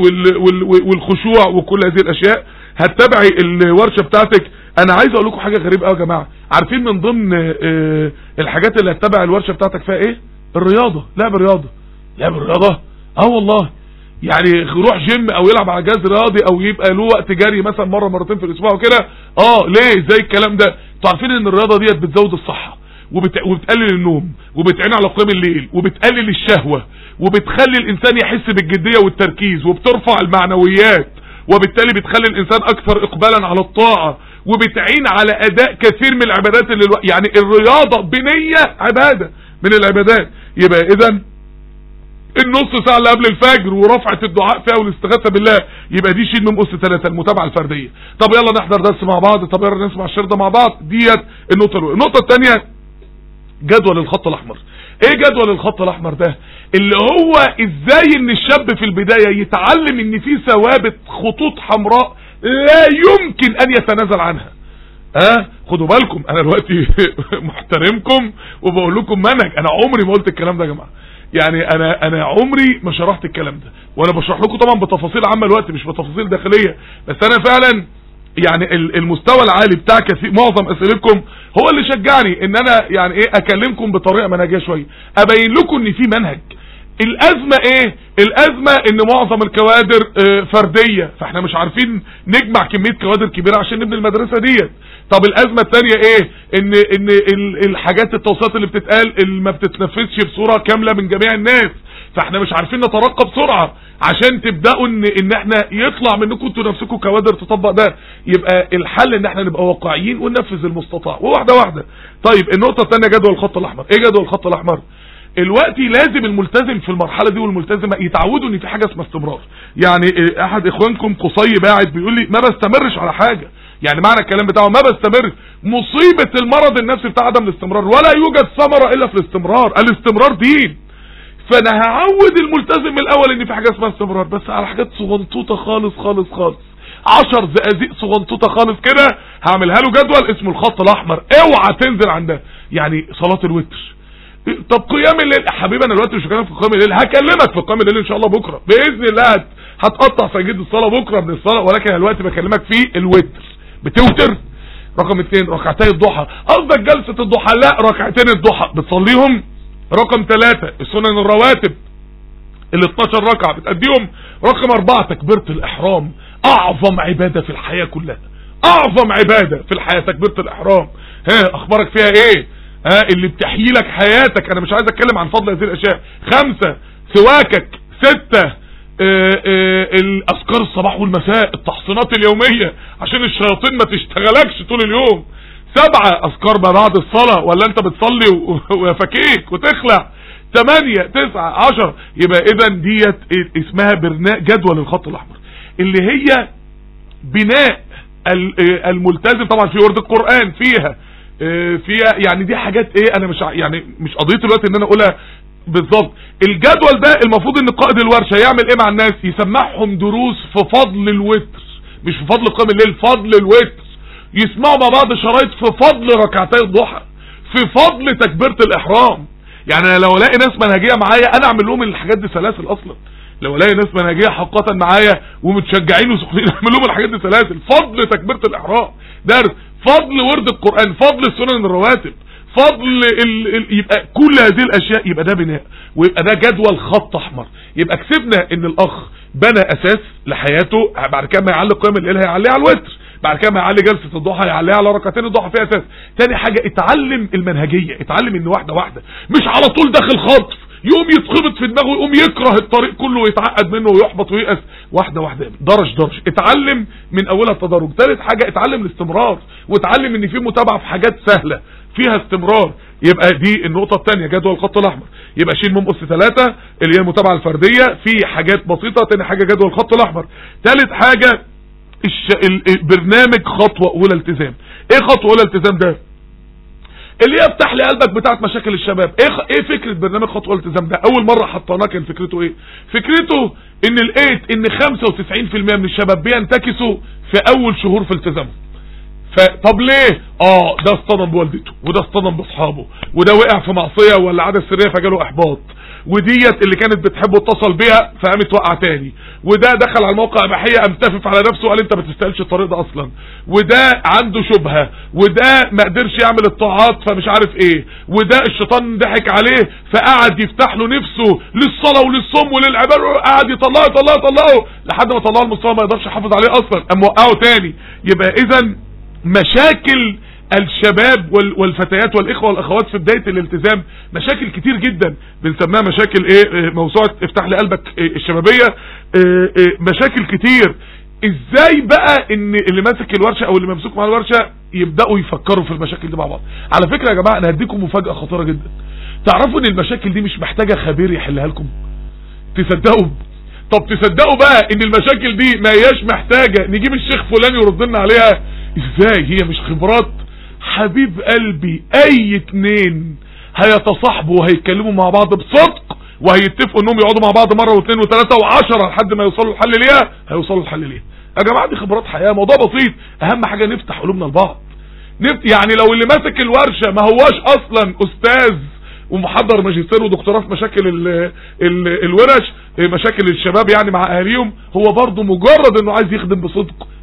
والخشوع وكل هذه الاشياء هتتابعي الورشه بتاعتك انا عايز اقول لكم حاجه غريبه قوي يا جماعه عارفين من ضمن آه الحاجات اللي هتتابع الورشه بتاعتك فيها ايه الرياضة لعب الرياضة لعب الرياضة اه والله يعني يروح جيم او يلعب على جهاز رياضي او يبقى له وقت جري مثلا مرة مرتين في الاسبوع وكده اه ليه زي الكلام ده انتوا عارفين ان الرياضة ديت بتزود الصحة وبت... وبتقلل النوم وبتعين على قيام الليل وبتقلل الشهوة وبتخلي الانسان يحس بالجدية والتركيز وبترفع المعنويات وبالتالي بتخلي الانسان اكثر اقبالا على الطاعة وبتعين على اداء كثير من العبادات اللي الو... يعني الرياضة بنية عبادة من العبادات يبقى اذا النص ساعة اللي قبل الفجر ورفعة الدعاء فيها والاستغاثة بالله يبقى دي شيء من أس ثلاثة المتابعة الفردية طب يلا نحضر درس مع بعض طب يلا نسمع الشرطة مع بعض ديت النقطة الأولى النقطة الثانية جدول الخط الأحمر ايه جدول الخط الأحمر ده اللي هو ازاي ان الشاب في البداية يتعلم ان في ثوابت خطوط حمراء لا يمكن ان يتنازل عنها ها أه؟ خدوا بالكم انا دلوقتي محترمكم وبقول لكم منهج انا عمري ما قلت الكلام ده يا جماعه يعني انا انا عمري ما شرحت الكلام ده وانا بشرح لكم طبعا بتفاصيل عامه الوقت مش بتفاصيل داخليه بس انا فعلا يعني ال- المستوى العالي بتاع كثير معظم اسئلتكم هو اللي شجعني ان انا يعني ايه اكلمكم بطريقه منهجيه شويه ابين لكم ان في منهج الازمه ايه الازمه ان معظم الكوادر آه، فرديه فاحنا مش عارفين نجمع كميه كوادر كبيره عشان نبني المدرسه ديت طب الازمه الثانيه ايه ان ان ال- الحاجات التوصيات اللي بتتقال اللي ما بتتنفذش بصوره كامله من جميع الناس فاحنا مش عارفين نترقى بسرعه عشان تبداوا ان ان احنا يطلع منكم انتوا نفسكم كوادر تطبق ده يبقى الحل ان احنا نبقى واقعيين وننفذ المستطاع وواحده واحده طيب النقطه الثانيه جدول الخط الاحمر ايه جدول الخط الاحمر الوقت لازم الملتزم في المرحله دي والملتزمه يتعودوا ان في حاجه اسمها استمرار يعني إيه، احد اخوانكم قصي باعت بيقول لي ما بستمرش على حاجه يعني معنى الكلام بتاعه ما بستمر مصيبه المرض النفسي بتاع عدم الاستمرار ولا يوجد ثمره الا في الاستمرار الاستمرار دين فانا هعود الملتزم من الاول ان في حاجه اسمها استمرار بس على حاجات صغنطوطه خالص خالص خالص عشر زقازيق صغنطوطه خالص كده هعملها له جدول اسمه الخط الاحمر اوعى تنزل عن ده يعني صلاه الوتر طب قيام الليل حبيبي انا دلوقتي مش هكلمك في قيام الليل هكلمك في قيام الليل ان شاء الله بكره باذن الله هت- هتقطع سجيد الصلاه بكره من الصلاه ولكن أنا دلوقتي بكلمك في الوتر بتوتر رقم اثنين ركعتي الضحى قصدك جلسه الضحى لا ركعتين الضحى بتصليهم رقم ثلاثة السنن الرواتب ال 12 ركعة بتأديهم رقم أربعة تكبيرة الإحرام أعظم عبادة في الحياة كلها أعظم عبادة في الحياة تكبيرة الإحرام ها أخبارك فيها إيه ها اللي بتحيي لك حياتك أنا مش عايز أتكلم عن فضل هذه الأشياء خمسة سواكك ستة آه، آه، الأذكار الصباح والمساء التحصينات اليومية عشان الشياطين ما تشتغلكش طول اليوم سبعة أذكار ما بعد الصلاة ولا أنت بتصلي و- وفكيك وتخلع ثمانية تسعة عشر يبقى اذا ديت اسمها برناء جدول الخط الاحمر اللي هي بناء ال- آه، الملتزم طبعا في ورد القرآن فيها آه، فيها يعني دي حاجات ايه انا مش ع- يعني مش قضية الوقت ان انا اقولها بالظبط الجدول ده المفروض ان قائد الورشة يعمل ايه مع الناس يسمعهم دروس في فضل الوتر مش في فضل قيام الليل فضل الوتر يسمعوا مع بعض شرايط في فضل ركعتي الضحى في فضل تكبيرة الاحرام يعني أنا لو الاقي ناس منهجيه معايا انا اعمل لهم الحاجات دي سلاسل اصلا لو الاقي ناس منهجيه حقا معايا ومتشجعين وسخنين اعمل لهم الحاجات دي سلاسل فضل تكبيره الاحرام درس فضل ورد القران فضل السنن الرواتب فضل ال... ال... يبقى كل هذه الاشياء يبقى ده بناء ويبقى ده جدول خط احمر يبقى كسبنا ان الاخ بنى اساس لحياته بعد كده ما يعلق قيام الليل هيعليه على الوتر بعد كده ما يعلي جلسه الضحى يعليها على ركعتين الضحى في اساس تاني حاجه اتعلم المنهجيه اتعلم ان واحده واحده مش على طول داخل خطف يقوم يتخبط في دماغه ويقوم يكره الطريق كله ويتعقد منه ويحبط وييأس واحده واحده درج درج اتعلم من اولها التدرج ثالث حاجه اتعلم الاستمرار واتعلم ان في متابعه في حاجات سهله فيها استمرار يبقى دي النقطة الثانية جدول الخط الأحمر يبقى شيل من أس ثلاثة اللي هي المتابعة الفردية في حاجات بسيطة تاني حاجة جدول الخط الأحمر ثالث حاجة الش... ال... البرنامج خطوة أولى التزام إيه خطوة أولى التزام ده اللي هي افتح لي قلبك بتاعت مشاكل الشباب ايه خ... ايه فكره برنامج خطوه الالتزام ده اول مره حطيناه كان فكرته ايه فكرته ان لقيت ان 95% من الشباب بينتكسوا في اول شهور في التزامهم فطب ليه اه ده اصطدم بوالدته وده اصطدم باصحابه وده وقع في معصيه ولا عاده سريه فجاله احباط وديت اللي كانت بتحبه اتصل بيها فقامت وقع تاني وده دخل على الموقع اباحيه قام تافف على نفسه وقال انت ما تستاهلش الطريق ده اصلا وده عنده شبهه وده ما قدرش يعمل الطاعات فمش عارف ايه وده الشيطان ضحك عليه فقعد يفتح له نفسه للصلاه وللصوم وللعباده قعد يطلعه يطلعه يطلعه لحد ما طلعه المستوى ما يقدرش يحافظ عليه اصلا قام وقعه تاني يبقى اذا مشاكل الشباب وال- والفتيات والاخوه والاخوات في بدايه الالتزام مشاكل كتير جدا بنسميها مشاكل ايه إيه، موسوعه افتح لي قلبك إيه، الشبابيه إيه، إيه، مشاكل كتير ازاي بقى ان اللي ماسك الورشه او اللي ممسوك مع الورشه يبداوا يفكروا في المشاكل دي مع بعض على فكره يا جماعه انا هديكم مفاجاه خطيره جدا تعرفوا ان المشاكل دي مش محتاجه خبير يحلها لكم تصدقوا طب تصدقوا بقى ان المشاكل دي ما هياش محتاجة نجيب الشيخ فلان يرد لنا عليها ازاي هي مش خبرات حبيب قلبي اي اتنين هيتصاحبوا وهيتكلموا مع بعض بصدق وهيتفقوا انهم يقعدوا مع بعض مرة واثنين وثلاثة وعشرة لحد ما يوصلوا الحل ليها هيوصلوا الحل ليها يا جماعة دي خبرات حياة موضوع بسيط اهم حاجة نفتح قلوبنا لبعض نفت يعني لو اللي ماسك الورشة ما هواش اصلا استاذ ومحضر ماجستير ودكتوراه في مشاكل ال ال الورش مشاكل الشباب يعني مع اهاليهم هو برضه مجرد انه عايز يخدم بصدق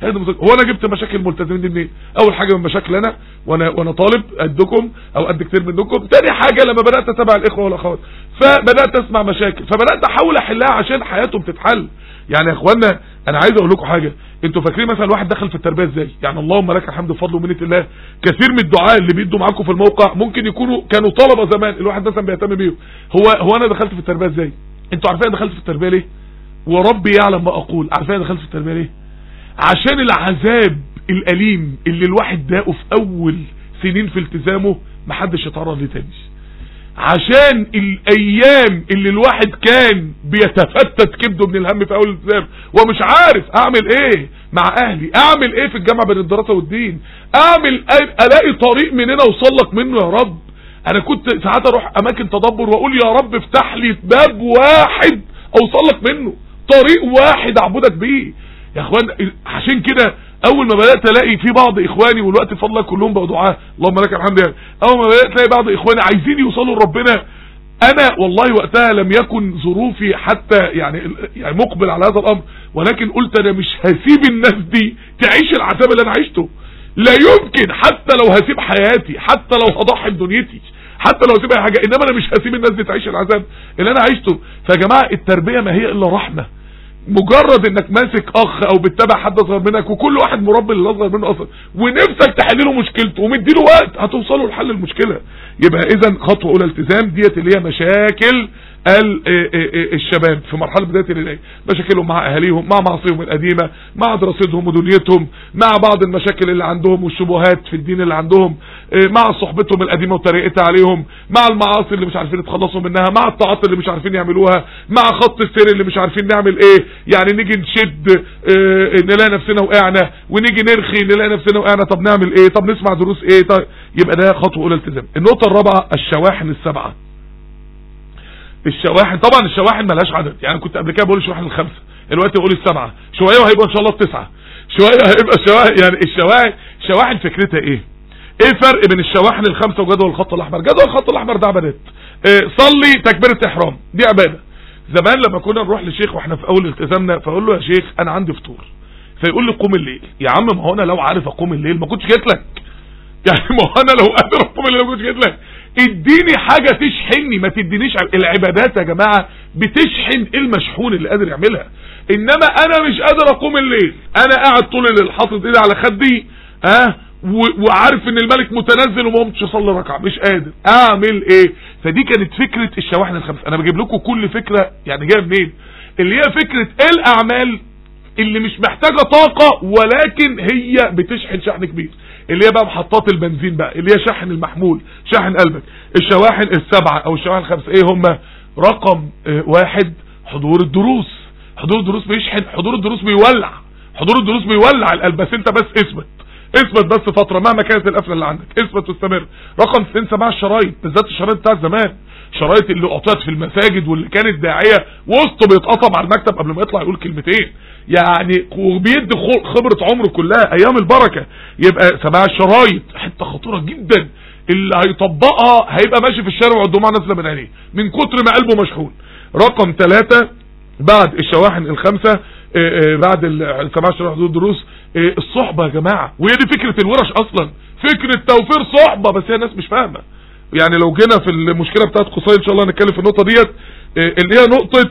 هي دي المذاكره هو انا جبت مشاكل الملتزمين دي منين اول حاجه من مشاكل انا وانا وانا طالب قدكم او قد كتير منكم تاني حاجه لما بدات اتابع الاخوه والاخوات فبدات اسمع مشاكل فبدات احاول احلها عشان حياتهم تتحل يعني يا اخوانا انا عايز اقول لكم حاجه انتوا فاكرين مثلا واحد دخل في التربيه ازاي يعني اللهم لك الحمد بفضل ومنه الله كثير من الدعاء اللي بيدوا معاكم في الموقع ممكن يكونوا كانوا طلبه زمان الواحد مثلا بيهتم بيهم هو هو انا دخلت في التربيه ازاي انتوا عارفين انا دخلت في التربيه ليه وربي يعلم ما اقول عارفين انا دخلت في التربيه ليه عشان العذاب الاليم اللي الواحد داقه في اول سنين في التزامه محدش يتعرض ليه تاني عشان الايام اللي الواحد كان بيتفتت كبده من الهم في اول الالتزام ومش عارف اعمل ايه مع اهلي اعمل ايه في الجامعه بين الدراسه والدين اعمل ايه الاقي طريق من هنا اوصل لك منه يا رب انا كنت ساعات اروح اماكن تدبر واقول يا رب افتح لي باب واحد اوصل لك منه طريق واحد اعبدك بيه يا اخوان عشان كده اول ما بدات الاقي في بعض اخواني والوقت بفضل كلهم بقوا دعاه اللهم لك الحمد يعني اول ما بدات الاقي بعض اخواني عايزين يوصلوا لربنا انا والله وقتها لم يكن ظروفي حتى يعني يعني مقبل على هذا الامر ولكن قلت انا مش هسيب الناس دي تعيش العذاب اللي انا عشته لا يمكن حتى لو هسيب حياتي حتى لو هضحي بدنيتي حتى لو هسيب اي حاجه انما انا مش هسيب الناس دي تعيش العذاب اللي انا عشته فيا جماعه التربيه ما هي الا رحمه مجرد انك ماسك اخ او بتتابع حد اصغر منك وكل واحد مربي اللي اصغر منه اصلا ونفسك تحل له مشكلته ومديله وقت هتوصلوا لحل المشكله يبقى اذا خطوه اولى التزام ديت اللي هي مشاكل الشباب في مرحله بدايه العلاج مشاكلهم مع اهاليهم مع معاصيهم القديمه مع دراستهم ودنيتهم مع بعض المشاكل اللي عندهم والشبهات في الدين اللي عندهم مع صحبتهم القديمه وطريقتها عليهم مع المعاصي اللي مش عارفين يتخلصوا منها مع الطاعات اللي مش عارفين يعملوها مع خط السير اللي مش عارفين نعمل ايه يعني نيجي نشد نلاقي نفسنا وقعنا ونيجي نرخي نلاقي نفسنا وقعنا طب نعمل ايه طب نسمع دروس ايه طب يبقى ده خطوه اولى التزام النقطه الرابعه الشواحن السبعه الشواحن طبعا الشواحن ملهاش عدد يعني كنت قبل كده بقول الشواحن الخمسه دلوقتي بقول السبعه شويه وهيبقى ان شاء الله التسعه شويه هيبقى الشواحن يعني الشواحن الشواحن فكرتها ايه ايه الفرق بين الشواحن الخمسه وجدول الخط الاحمر جدول الخط الاحمر ده عبادات إيه صلي تكبيره احرام دي عباده زمان لما كنا نروح لشيخ واحنا في اول التزامنا فاقول له يا شيخ انا عندي فطور فيقول لي قوم الليل يا عم ما هو انا لو عارف اقوم الليل ما كنتش جيت لك يعني ما هو انا لو قادر اقوم الليل ما كنتش جيت لك اديني حاجة تشحنني ما تدينيش العبادات يا جماعة بتشحن المشحون اللي قادر يعملها انما انا مش قادر اقوم الليل انا قاعد طول الليل حاطط ايدي على خدي ها أه وعارف ان الملك متنزل وما قمتش اصلي ركعه مش قادر اعمل ايه فدي كانت فكره الشواحن الخمسه انا بجيب لكم كل فكره يعني جايه منين اللي هي فكره ايه الاعمال اللي مش محتاجه طاقه ولكن هي بتشحن شحن كبير اللي هي بقى محطات البنزين بقى اللي هي شحن المحمول شحن قلبك الشواحن السبعه او الشواحن الخمسه ايه هم رقم اه واحد حضور الدروس حضور الدروس بيشحن حضور الدروس بيولع حضور الدروس بيولع القلب بس انت بس اثبت اثبت بس فترة مهما كانت القفلة اللي عندك اثبت واستمر رقم اثنين سماع الشرايط بالذات الشرايط بتاع زمان شرايط اللي قطعت في المساجد واللي كانت داعية وسطه بيتقطع على المكتب قبل ما يطلع يقول كلمتين يعني وبيدي خبرة عمره كلها ايام البركة يبقى سماع الشرايط حتة خطيرة جدا اللي هيطبقها هيبقى ماشي في الشارع والدموع نازله من عينيه من كتر ما قلبه مشحون رقم ثلاثة بعد الشواحن الخمسة بعد سماع الشرايط الدروس الصحبة يا جماعة وهي دي فكرة الورش اصلا فكرة توفير صحبة بس هي الناس مش فاهمة يعني لو جينا في المشكلة بتاعت قصي ان شاء الله نتكلم في النقطة ديت اللي هي نقطة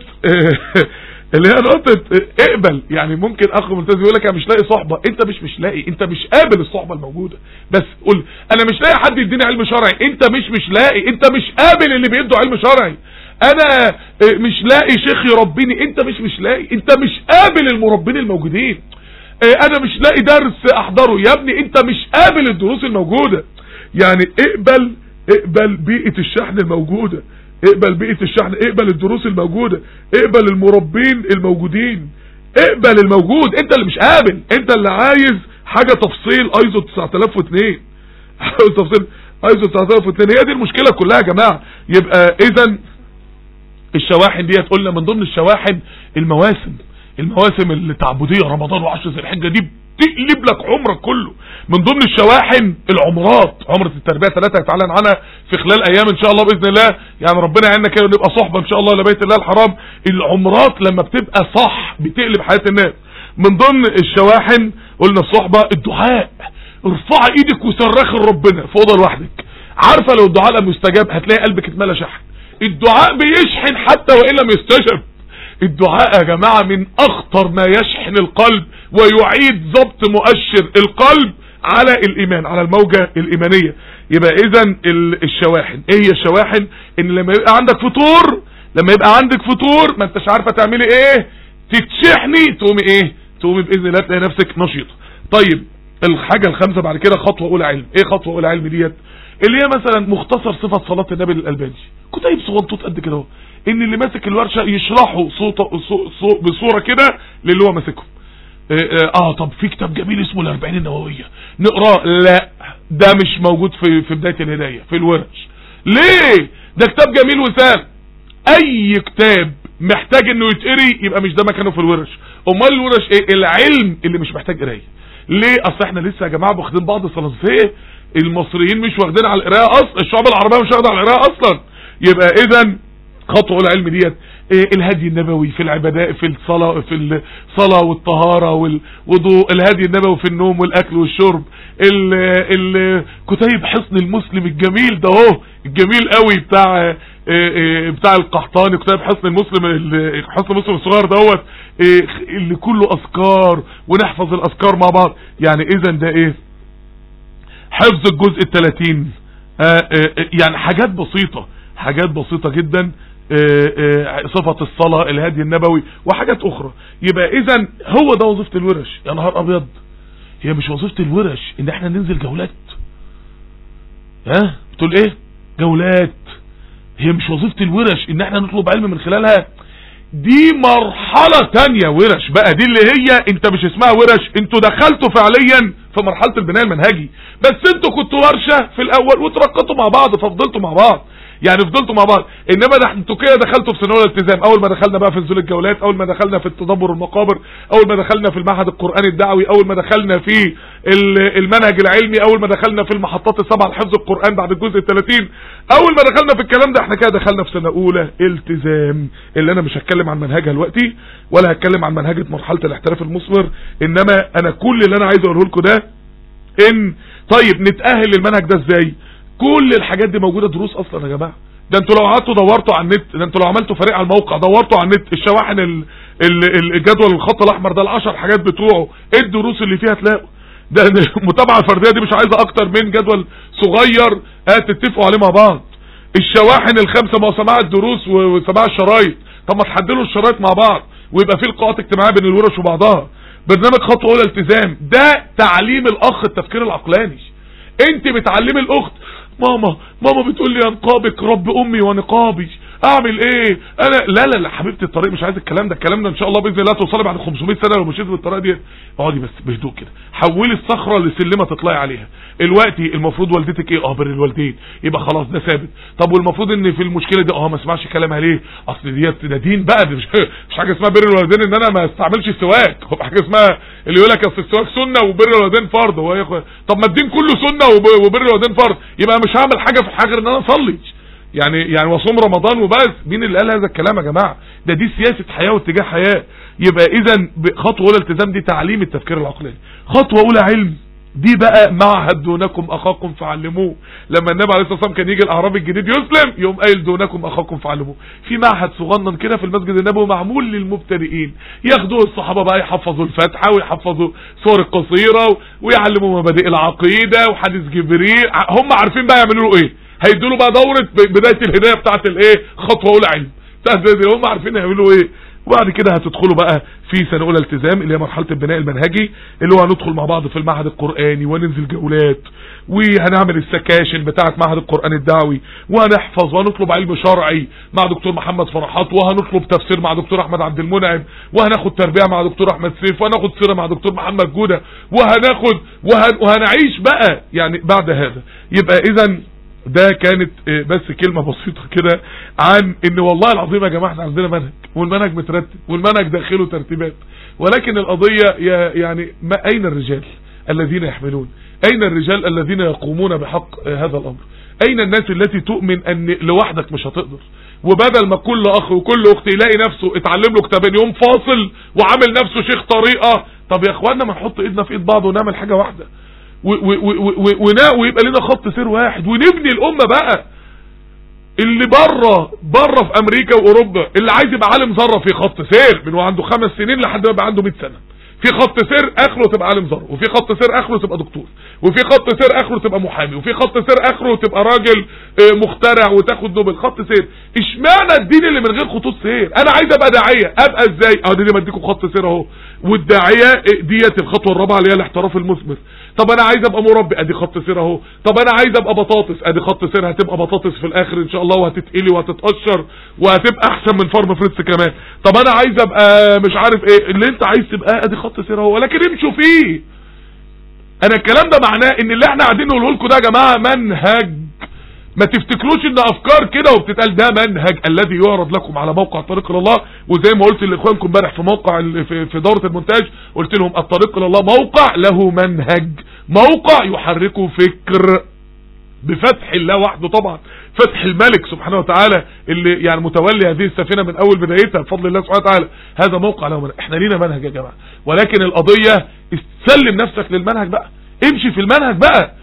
اللي هي نقطة اقبل يعني ممكن اخ ملتزم يقول لك انا مش لاقي صحبة انت مش مش لاقي انت مش قابل الصحبة الموجودة بس قول انا مش لاقي حد يديني علم شرعي انت مش مش لاقي انت مش قابل اللي بيدوا علم شرعي انا مش لاقي شيخ يربيني انت مش مش لاقي انت مش قابل المربين الموجودين انا مش لاقي درس احضره يا ابني انت مش قابل الدروس الموجودة يعني اقبل اقبل بيئة الشحن الموجودة اقبل بيئة الشحن اقبل الدروس الموجودة اقبل المربين الموجودين اقبل الموجود انت اللي مش قابل انت اللي عايز حاجة تفصيل ايزو 9002 تفصيل ايزو 9002 هي دي المشكلة كلها يا جماعة يبقى اذا الشواحن ديت قلنا من ضمن الشواحن المواسم المواسم التعبدية رمضان وعشر ذي الحجة دي تقلب لك عمرك كله من ضمن الشواحن العمرات عمرة التربية ثلاثة هيتعلن عنها في خلال ايام ان شاء الله باذن الله يعني ربنا يعيننا كده ونبقى صحبة ان شاء الله لبيت الله الحرام العمرات لما بتبقى صح بتقلب حياة الناس من ضمن الشواحن قلنا الصحبة الدعاء ارفع ايدك وصرخ لربنا في اوضه لوحدك عارفة لو الدعاء لم يستجاب هتلاقي قلبك اتملى شحن الدعاء بيشحن حتى وان لم يستجب الدعاء يا جماعة من اخطر ما يشحن القلب ويعيد ضبط مؤشر القلب على الايمان على الموجة الايمانية يبقى اذا الشواحن ايه هي الشواحن ان لما يبقى عندك فطور لما يبقى عندك فطور ما انتش عارفة تعملي ايه تتشحني تقومي ايه تقومي باذن الله تلاقي نفسك نشيطة طيب الحاجة الخامسة بعد كده خطوة اولى علم ايه خطوة اولى علم ديت اللي هي مثلا مختصر صفة صلاة النبي الالباني كتيب صغنطوط قد كده اهو ان اللي ماسك الورشة يشرحوا صوت بصورة كده للي هو ماسكهم اه, اه طب في كتاب جميل اسمه الاربعين النووية نقراه لا ده مش موجود في في بداية الهداية في الورش ليه ده كتاب جميل وسهل اي كتاب محتاج انه يتقري يبقى مش ده مكانه في الورش امال الورش ايه العلم اللي مش محتاج قرايه ليه اصل احنا لسه يا جماعه واخدين بعض الفلسفه المصريين مش واخدين على القرايه اصلا الشعب العربيه مش واخده على القرايه اصلا يبقى اذا خطوه العلم ديت إيه الهدي النبوي في العبادات في الصلاه في الصلاه والطهاره والوضوء الهدي النبوي في النوم والاكل والشرب الكتيب حصن المسلم الجميل ده اهو الجميل قوي بتاع بتاع القحطاني كتاب حصن المسلم حصن المسلم الصغير دوت اللي كله اذكار ونحفظ الاذكار مع بعض يعني اذا ده ايه حفظ الجزء الثلاثين يعني حاجات بسيطة حاجات بسيطة جدا صفة الصلاة الهدي النبوي وحاجات اخرى يبقى اذا هو ده وظيفة الورش يا نهار ابيض هي مش وظيفة الورش ان احنا ننزل جولات ها بتقول ايه جولات هي مش وظيفة الورش ان احنا نطلب علم من خلالها دي مرحلة تانية ورش بقى دي اللي هي انت مش اسمها ورش انتوا دخلتوا فعليا في مرحلة البناء المنهجي بس انتوا كنتوا ورشة في الاول وترقطوا مع بعض ففضلتوا مع بعض يعني فضلتوا مع بعض انما ده انتوا كده دخلتوا في سنوات الالتزام اول ما دخلنا بقى في نزول الجولات اول ما دخلنا في التدبر المقابر اول ما دخلنا في المعهد القرآني الدعوي اول ما دخلنا في المنهج العلمي اول ما دخلنا في المحطات السبعة لحفظ القرآن بعد الجزء الثلاثين اول ما دخلنا في الكلام ده احنا كده دخلنا في سنة اولى التزام اللي انا مش هتكلم عن منهجها دلوقتي ولا هتكلم عن منهجة مرحلة الاحتراف المثمر انما انا كل اللي انا عايز اقوله لكم ده ان طيب نتأهل للمنهج ده ازاي كل الحاجات دي موجودة دروس اصلا يا جماعة ده انتوا لو قعدتوا دورتوا على النت ده انتوا لو عملتوا فريق على الموقع دورتوا على النت الشواحن ال... ال... الجدول الخط الاحمر ده العشر حاجات بتوعه ايه الدروس اللي فيها تلاقوا ده المتابعة الفردية دي مش عايزة اكتر من جدول صغير اه تتفقوا عليه مع بعض الشواحن الخمسة ما هو سماع الدروس وسماع الشرايط طب ما تحدلوا الشرايط مع بعض ويبقى في لقاءات اجتماعية بين الورش وبعضها برنامج خطوة اولى التزام ده تعليم الاخ التفكير العقلاني انت بتعلمي الاخت ماما ماما بتقول لي انقابك رب امي ونقابي اعمل ايه انا لا لا لا حبيبتي الطريق مش عايز الكلام ده الكلام ده ان شاء الله باذن الله توصلي بعد 500 سنه لو مشيت بالطريقه دي اقعدي بس بهدوء كده حولي الصخره لسلمه تطلعي عليها دلوقتي المفروض والدتك ايه اه بر الوالدين يبقى خلاص ده ثابت طب والمفروض ان في المشكله دي اه ما اسمعش كلامها ليه اصل ديت ده دين بقى دي مش مش حاجه اسمها بر الوالدين ان انا ما استعملش السواك هو حاجه اسمها اللي يقول لك اصل السواك سنه وبر الوالدين فرض هو يا طب ما الدين كله سنه وبر الوالدين فرض يبقى مش هعمل حاجه في حاجه ان انا اصلي يعني يعني وصوم رمضان وبس مين اللي قال هذا الكلام يا جماعه ده دي سياسه حياه واتجاه حياه يبقى اذا خطوه اولى التزام دي تعليم التفكير العقلاني خطوه اولى علم دي بقى معهد دونكم اخاكم فعلموه لما النبي عليه الصلاه والسلام كان يجي الاعرابي الجديد يسلم يقوم قايل دونكم اخاكم فعلموه في معهد صغنن كده في المسجد النبوي معمول للمبتدئين ياخدوا الصحابه بقى يحفظوا الفاتحه ويحفظوا سور القصيره ويعلموا مبادئ العقيده وحديث جبريل هم عارفين بقى يعملوا له ايه هيدوا له بقى دوره بدايه الهدايه بتاعه الايه خطوه اولى علم هم عارفين يعملوا ايه وبعد كده هتدخلوا بقى في سنة اولى التزام اللي هي مرحلة البناء المنهجي اللي هو هندخل مع بعض في المعهد القرآني وننزل جولات وهنعمل السكاشن بتاعة معهد القرآن الدعوي وهنحفظ وهنطلب علم شرعي مع دكتور محمد فرحات وهنطلب تفسير مع دكتور احمد عبد المنعم وهناخد تربية مع دكتور احمد سيف وهناخد سيرة مع دكتور محمد جودة وهناخد وهن وهنعيش بقى يعني بعد هذا يبقى اذا ده كانت بس كلمة بسيطة كده عن ان والله العظيم يا جماعة احنا عندنا منهج والمنهج مترتب والمنهج داخله ترتيبات ولكن القضية يعني ما اين الرجال الذين يحملون اين الرجال الذين يقومون بحق هذا الامر اين الناس التي تؤمن ان لوحدك مش هتقدر وبدل ما كل اخ وكل اخت يلاقي نفسه اتعلم له كتابين يوم فاصل وعامل نفسه شيخ طريقة طب يا اخوانا ما نحط ايدنا في ايد بعض ونعمل حاجة واحدة ويبقى لنا خط سير واحد ونبني الامة بقى اللي بره بره في امريكا واوروبا اللي عايز يبقى عالم ذره في خط سير من عنده خمس سنين لحد ما يبقى عنده 100 سنه في خط سير اخره تبقى عالم ذره وفي خط سير اخره تبقى دكتور وفي خط سير اخره تبقى محامي وفي خط سير اخره تبقى راجل مخترع وتاخد نوبل خط سير اشمعنى الدين اللي من غير خطوط سير انا عايز ابقى داعيه ابقى ازاي اه دي بديكم خط سير اهو والداعيه ديت الخطوه الرابعه اللي هي الاحتراف المثمر طب انا عايز ابقى مربي ادي خط سير اهو طب انا عايز ابقى بطاطس ادي خط سير هتبقى بطاطس في الاخر ان شاء الله وهتتقلي وهتتقشر وهتبقى احسن من فرم فريتس كمان طب انا عايز ابقى مش عارف ايه اللي انت عايز تبقى ادي خط سير اهو ولكن امشوا فيه انا الكلام ده معناه ان اللي احنا قاعدين نقوله لكم ده يا جماعه منهج ما تفتكروش ان افكار كده وبتتقال ده منهج الذي يعرض لكم على موقع طريق الى الله وزي ما قلت لاخوانكم امبارح في موقع في دوره المونتاج قلت لهم الطريق الى الله موقع له منهج موقع يحركه فكر بفتح الله وحده طبعا فتح الملك سبحانه وتعالى اللي يعني متولي هذه السفينة من اول بدايتها بفضل الله سبحانه وتعالى هذا موقع له منهج احنا لينا منهج يا جماعة ولكن القضية سلم نفسك للمنهج بقى امشي في المنهج بقى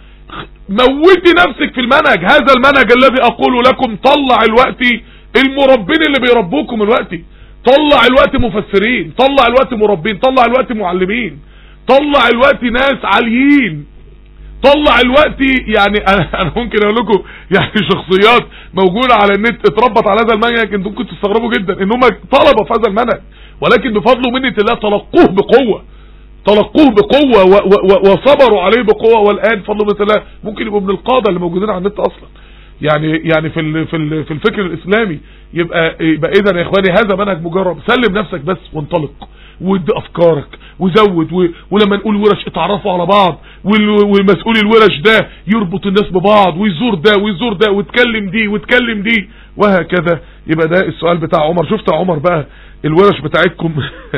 موتي نفسك في المنهج هذا المنهج الذي اقول لكم طلع الوقت المربين اللي بيربوكم الوقت طلع الوقت مفسرين طلع الوقت مربين طلع الوقت معلمين طلع الوقت ناس عاليين طلع الوقت يعني انا, أنا ممكن اقول لكم يعني شخصيات موجودة على النت اتربط على هذا المنهج انتم ممكن تستغربوا جدا ان هم طلبة في هذا المنهج ولكن بفضل منة الله تلقوه بقوة تلقوه بقوة و و وصبروا عليه بقوة والان فضل منة الله ممكن يبقوا من القادة اللي موجودين على النت اصلا يعني يعني في ال في ال في الفكر الاسلامي يبقى يبقى اذا يا اخواني هذا منهج مجرب سلم نفسك بس وانطلق ودي افكارك وزود و... ولما نقول ورش اتعرفوا على بعض وال... والمسؤول الورش ده يربط الناس ببعض ويزور ده ويزور ده وتكلم دي وتكلم دي وهكذا يبقى ده السؤال بتاع عمر شفت يا عمر بقى الورش بتاعتكم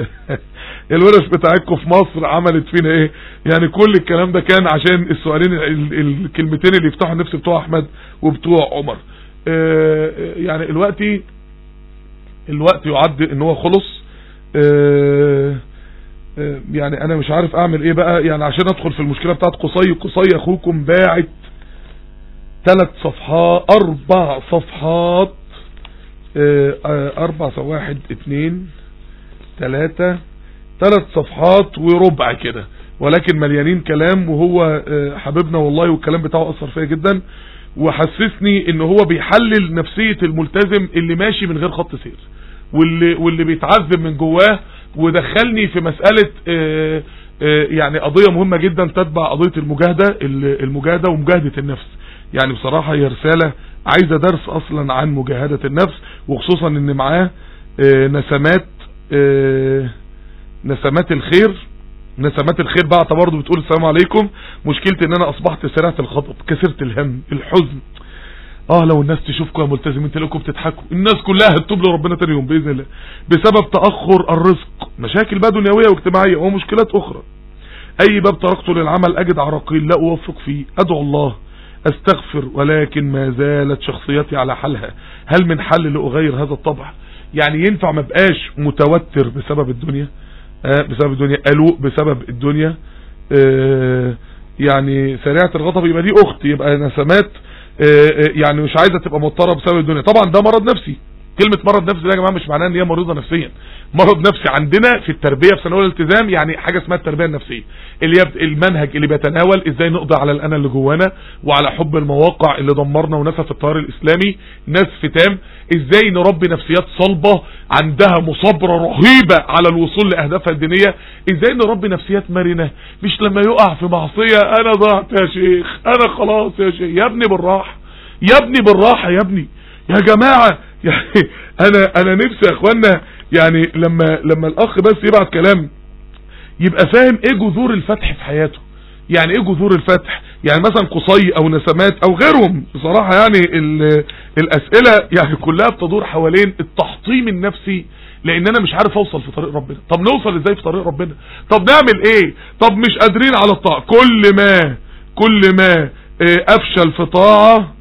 الورش بتاعتكم في مصر عملت فينا ايه يعني كل الكلام ده كان عشان السؤالين الكلمتين اللي يفتحوا النفس بتوع احمد وبتوع عمر اه يعني الوقت الوقت يعد ان هو خلص اه اه يعني انا مش عارف اعمل ايه بقى يعني عشان ادخل في المشكلة بتاعت قصي قصي اخوكم باعت ثلاث صفحات اربع صفحات اربع واحد اتنين تلاتة ثلاث صفحات وربع كده ولكن مليانين كلام وهو حبيبنا والله والكلام بتاعه اثر فيا جدا وحسسني ان هو بيحلل نفسية الملتزم اللي ماشي من غير خط سير واللي, واللي بيتعذب من جواه ودخلني في مسألة يعني قضية مهمة جدا تتبع قضية المجاهدة المجاهدة ومجاهدة النفس يعني بصراحة هي رسالة عايزة درس اصلا عن مجاهدة النفس وخصوصا ان معاه نسمات نسمات الخير نسمات الخير بقى برضه بتقول السلام عليكم مشكلتي ان انا اصبحت سريعة الغضب كثرت الهم الحزن اه لو الناس تشوفكم يا ملتزمين تلاقوكم بتضحكوا الناس كلها هتتوب لربنا تاني يوم باذن الله بسبب تاخر الرزق مشاكل بقى دنيويه واجتماعيه ومشكلات اخرى اي باب طرقته للعمل اجد عراقيل لا اوفق فيه ادعو الله استغفر ولكن ما زالت شخصيتي على حالها هل من حل لاغير هذا الطبع يعني ينفع ما بقاش متوتر بسبب الدنيا آه بسبب الدنيا قلوق بسبب الدنيا آه يعني سريعة الغضب يبقى دي اخت يبقى نسمات آه يعني مش عايزة تبقى مضطرة بسبب الدنيا طبعا ده مرض نفسي كلمة مرض نفسي ده يا جماعة مش معناه ان هي مريضة نفسيا مرض نفسي عندنا في التربية في ثانويه الالتزام يعني حاجة اسمها التربية النفسية اللي هي المنهج اللي بيتناول ازاي نقضي على الانا اللي جوانا وعلى حب المواقع اللي دمرنا ونسف التيار الاسلامي ناس فتام ازاي نربي نفسيات صلبة عندها مصابرة رهيبة على الوصول لاهدافها الدينية ازاي نربي نفسيات مرنة مش لما يقع في معصية انا ضعت يا شيخ انا خلاص يا شيخ يا ابني بالراحة يا ابني بالراحة يا ابني يا جماعة يعني انا انا نفسي يا اخوانا يعني لما لما الاخ بس يبعت كلام يبقى فاهم ايه جذور الفتح في حياته يعني ايه جذور الفتح يعني مثلا قصي او نسمات او غيرهم بصراحة يعني الاسئلة يعني كلها بتدور حوالين التحطيم النفسي لان انا مش عارف اوصل في طريق ربنا طب نوصل ازاي في طريق ربنا طب نعمل ايه طب مش قادرين على الطاعة كل ما كل ما افشل في طاعة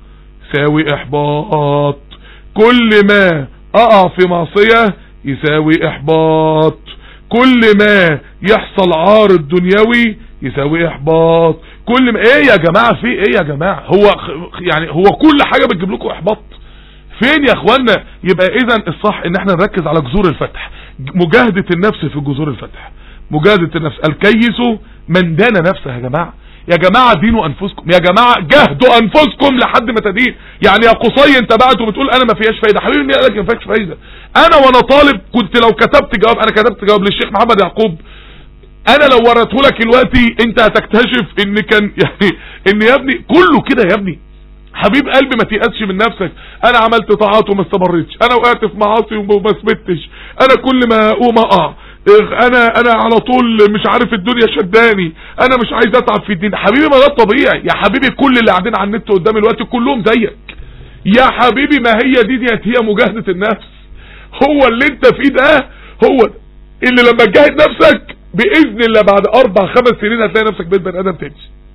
يساوي احباط كل ما اقع في معصية يساوي احباط كل ما يحصل عارض دنيوي يساوي احباط كل ما ايه يا جماعة في ايه يا جماعة هو يعني هو كل حاجة بتجيب لكم احباط فين يا اخوانا يبقى اذا الصح ان احنا نركز على جذور الفتح مجاهدة النفس في جذور الفتح مجاهدة النفس الكيس من دان نفسه يا جماعة يا جماعة دينوا انفسكم يا جماعة جهدوا انفسكم لحد ما تدين يعني يا قصي انت بعت وبتقول انا ما فيهاش فايدة حبيبي مين قالك ما فيهاش فايدة انا وانا طالب كنت لو كتبت جواب انا كتبت جواب للشيخ محمد يعقوب انا لو وريته لك دلوقتي انت هتكتشف ان كان يعني ان يا ابني كله كده يا ابني حبيب قلبي ما تيأسش من نفسك انا عملت طاعات وما استمرتش انا وقعت في معاصي وما ثبتش انا كل ما اقوم اقع انا انا على طول مش عارف الدنيا شداني انا مش عايز اتعب في الدين حبيبي ما ده طبيعي يا حبيبي كل اللي قاعدين على النت قدام الوقت كلهم زيك يا حبيبي ما هي دي ديت هي مجاهدة النفس هو اللي انت فيه ده هو اللي لما تجاهد نفسك باذن الله بعد اربع خمس سنين هتلاقي نفسك بيت بني ادم تاني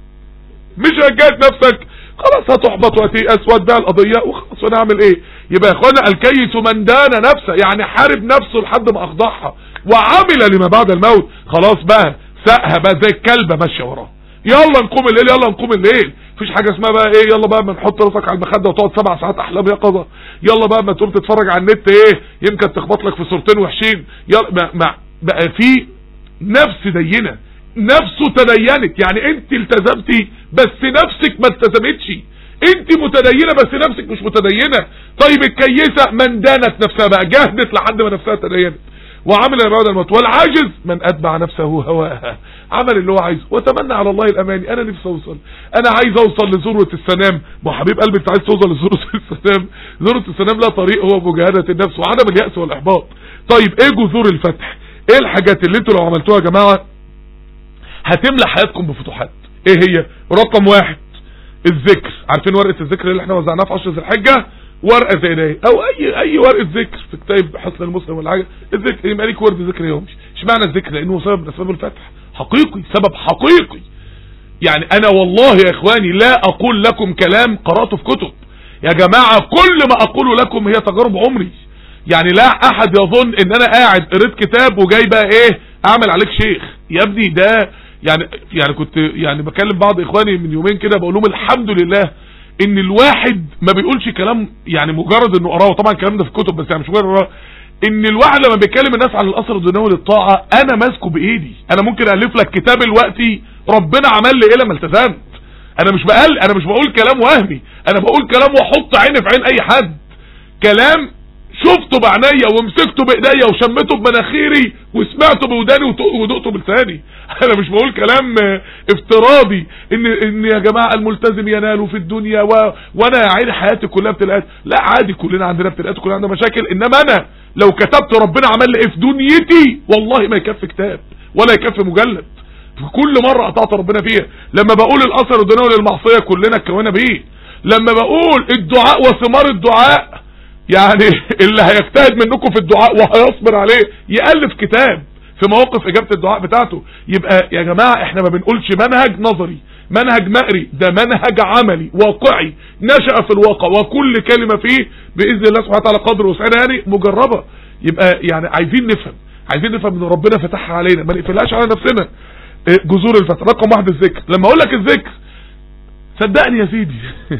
مش هتجاهد نفسك خلاص هتحبط وهتيأس واتباع القضية وخلاص وانا اعمل ايه يبقى يا اخوانا الكيس من دان نفسه يعني حارب نفسه لحد ما اخضعها وعمل لما بعد الموت خلاص بقى سقها بقى زي الكلبة ماشية وراه يلا نقوم الليل يلا نقوم الليل مفيش حاجة اسمها بقى ايه يلا بقى ما نحط راسك على المخدة وتقعد سبع ساعات احلام يقظة يلا بقى ما تقوم تتفرج على النت ايه يمكن تخبط لك في صورتين وحشين يلا ما ما بقى في نفس دينة نفسه تدينت يعني انت التزمتي بس نفسك ما التزمتش انت متدينة بس نفسك مش متدينة طيب الكيسة من دانت نفسها بقى جهدت لحد ما نفسها تدينت وعمل بعد الموت والعاجز من اتبع نفسه هواها عمل اللي هو عايزه وتمنى على الله الاماني انا نفسي اوصل انا عايز اوصل لذروة السلام ما حبيب قلبي انت عايز توصل لذروة السلام ذروة السلام لا طريق هو مجاهدة النفس وعدم اليأس والاحباط طيب ايه جذور الفتح ايه الحاجات اللي انتوا لو عملتوها يا جماعة هتملى حياتكم بفتوحات ايه هي رقم واحد الذكر عارفين ورقة الذكر اللي احنا وزعناها في عشر ذي الحجة ورقة زي ده او اي اي ورقة ذكر في كتاب حسن المسلم ولا حاجة الذكر يبقى ليك ورد ذكر يومي اشمعنى الذكر لانه سبب من اسباب الفتح حقيقي سبب حقيقي يعني انا والله يا اخواني لا اقول لكم كلام قرأته في كتب يا جماعة كل ما اقوله لكم هي تجارب عمري يعني لا احد يظن ان انا قاعد قريت كتاب وجاي بقى ايه اعمل عليك شيخ يا ابني ده يعني يعني كنت يعني بكلم بعض اخواني من يومين كده بقول لهم الحمد لله ان الواحد ما بيقولش كلام يعني مجرد انه قراه طبعا الكلام ده في كتب بس يعني مش مجرد قراه ان الواحد لما بيتكلم الناس عن الاثر الدنيوي للطاعه انا ماسكه بايدي انا ممكن الف لك كتاب الوقتي ربنا عمل لي ايه لما التزمت انا مش بقل انا مش بقول كلام وهمي انا بقول كلام واحط عيني في عين اي حد كلام شفته بعينيا ومسكته بايديا وشمته بمناخيري وسمعته بوداني ودقته بلساني انا مش بقول كلام افتراضي ان ان يا جماعه الملتزم ينال في الدنيا و... وانا يا عيني حياتي كلها ابتلاءات لا عادي كلنا عندنا ابتلاءات كلنا عندنا مشاكل انما انا لو كتبت ربنا عمل لي ايه في دنيتي والله ما يكفي كتاب ولا يكفي مجلد في كل مرة قطعت ربنا فيها لما بقول الاثر الدنيوي للمعصيه كلنا اتكونا بيه لما بقول الدعاء وثمار الدعاء يعني اللي هيجتهد منكم في الدعاء وهيصبر عليه يألف كتاب في مواقف اجابة الدعاء بتاعته يبقى يا جماعة احنا ما بنقولش منهج نظري منهج مقري ده منهج عملي واقعي نشأ في الواقع وكل كلمة فيه بإذن الله سبحانه وتعالى قدر وسعنا يعني مجربة يبقى يعني عايزين نفهم عايزين نفهم ان ربنا فتحها علينا ما نقفلهاش على نفسنا جذور الفتح رقم واحد الذكر لما اقول لك الذكر صدقني يا سيدي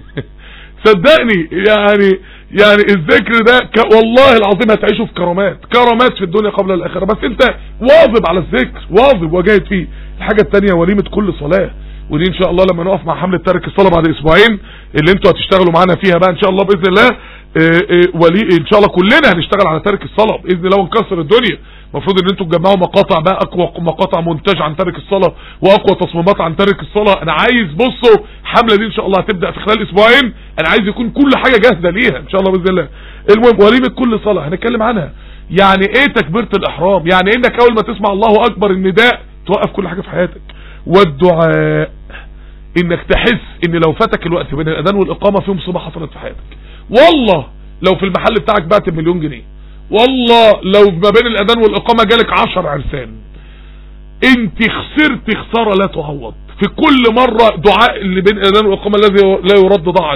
صدقني يعني يعني الذكر ده ك... والله العظيم هتعيشوا في كرامات كرامات في الدنيا قبل الاخره بس انت واظب على الذكر واظب وجاهد فيه الحاجه الثانيه وليمه كل صلاه ودي ان شاء الله لما نقف مع حمله ترك الصلاه بعد اسبوعين اللي انتوا هتشتغلوا معانا فيها بقى ان شاء الله باذن الله اه اه ولي ان شاء الله كلنا هنشتغل على ترك الصلاه باذن الله ونكسر الدنيا المفروض ان انتوا تجمعوا مقاطع بقى اقوى مقاطع مونتاج عن ترك الصلاه واقوى تصميمات عن ترك الصلاه انا عايز بصوا الحمله دي ان شاء الله هتبدا في خلال اسبوعين انا عايز يكون كل حاجه جاهزه ليها ان شاء الله باذن الله المهم وليمه كل صلاه هنتكلم عنها يعني ايه تكبيره الاحرام يعني انك اول ما تسمع الله اكبر النداء توقف كل حاجه في حياتك والدعاء انك تحس ان لو فاتك الوقت بين الاذان والاقامه في مصيبه حصلت في حياتك والله لو في المحل بتاعك بعت مليون جنيه والله لو ما بين الاذان والاقامه جالك عشر عرسان انت خسرت خساره لا تعوض في كل مرة دعاء اللي بين الاذان والاقامه الذي لا يرد ضاع عليك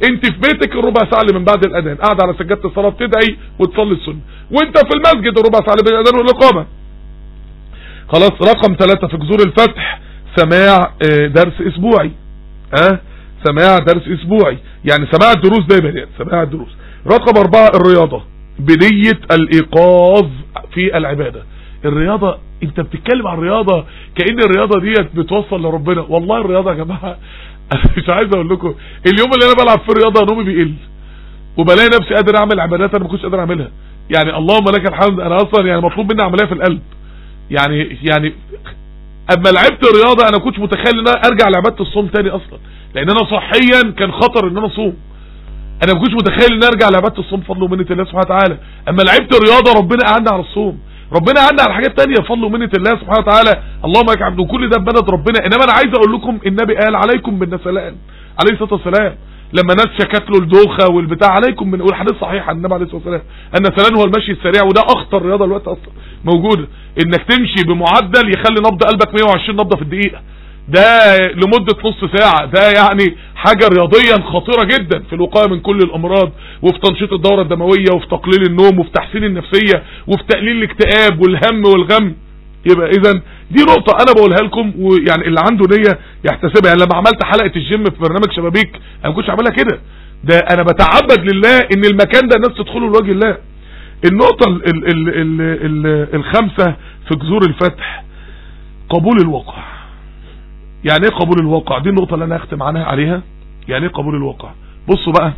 انت في بيتك الربع ساعه اللي من بعد الاذان قاعد على سجاده الصلاه بتدعي وتصلي السنه وانت في المسجد الربع ساعه اللي بين الاذان والاقامه خلاص رقم ثلاثة في جذور الفتح سماع اه درس اسبوعي اه سماع درس اسبوعي يعني سماع الدروس دايما يعني سماع الدروس رقم اربعة الرياضة بنية الايقاظ في العبادة الرياضة انت بتتكلم عن الرياضة كأن الرياضة ديت بتوصل لربنا والله الرياضة يا جماعة انا مش عايز اقول لكم اليوم اللي انا بلعب فيه رياضة نومي بيقل وبلاقي نفسي قادر اعمل عبادات انا ما كنتش قادر اعملها يعني اللهم لك الحمد انا اصلا يعني مطلوب مني عمليه في القلب يعني يعني اما لعبت رياضة انا كنتش متخيل ان انا ارجع لعبادة الصوم تاني اصلا لان انا صحيا كان خطر ان انا اصوم انا ما كنتش متخيل ان ارجع لعبادة الصوم بفضل ومنة الله سبحانه وتعالى اما لعبت رياضة ربنا قعدنا على الصوم ربنا قعدنا على حاجات تانية بفضل ومنة الله سبحانه وتعالى اللهم لك عبد وكل ده بمدد ربنا انما انا عايز اقول لكم النبي قال عليكم بالنسلان عليه الصلاة والسلام لما ناس شكت له الدوخة والبتاع عليكم من والحديث صحيح عن النبي عليه الصلاة والسلام ان سلان هو المشي السريع وده اخطر رياضة الوقت اصلا موجودة انك تمشي بمعدل يخلي نبض قلبك 120 نبضة في الدقيقة ده لمدة نص ساعة ده يعني حاجة رياضيا خطيرة جدا في الوقاية من كل الامراض وفي تنشيط الدورة الدموية وفي تقليل النوم وفي تحسين النفسية وفي تقليل الاكتئاب والهم والغم يبقى اذا دي نقطة انا بقولها لكم ويعني اللي عنده نية يحتسبها يعني لما عملت حلقة الجيم في برنامج شبابيك انا ما كنتش عاملها كده ده انا بتعبد لله ان المكان ده الناس تدخله لوجه الله النقطة ال ال ال ال ال الخامسة في جذور الفتح قبول الواقع يعني ايه قبول الواقع دي النقطة اللي انا اختم عنها عليها يعني ايه قبول الواقع بصوا بقى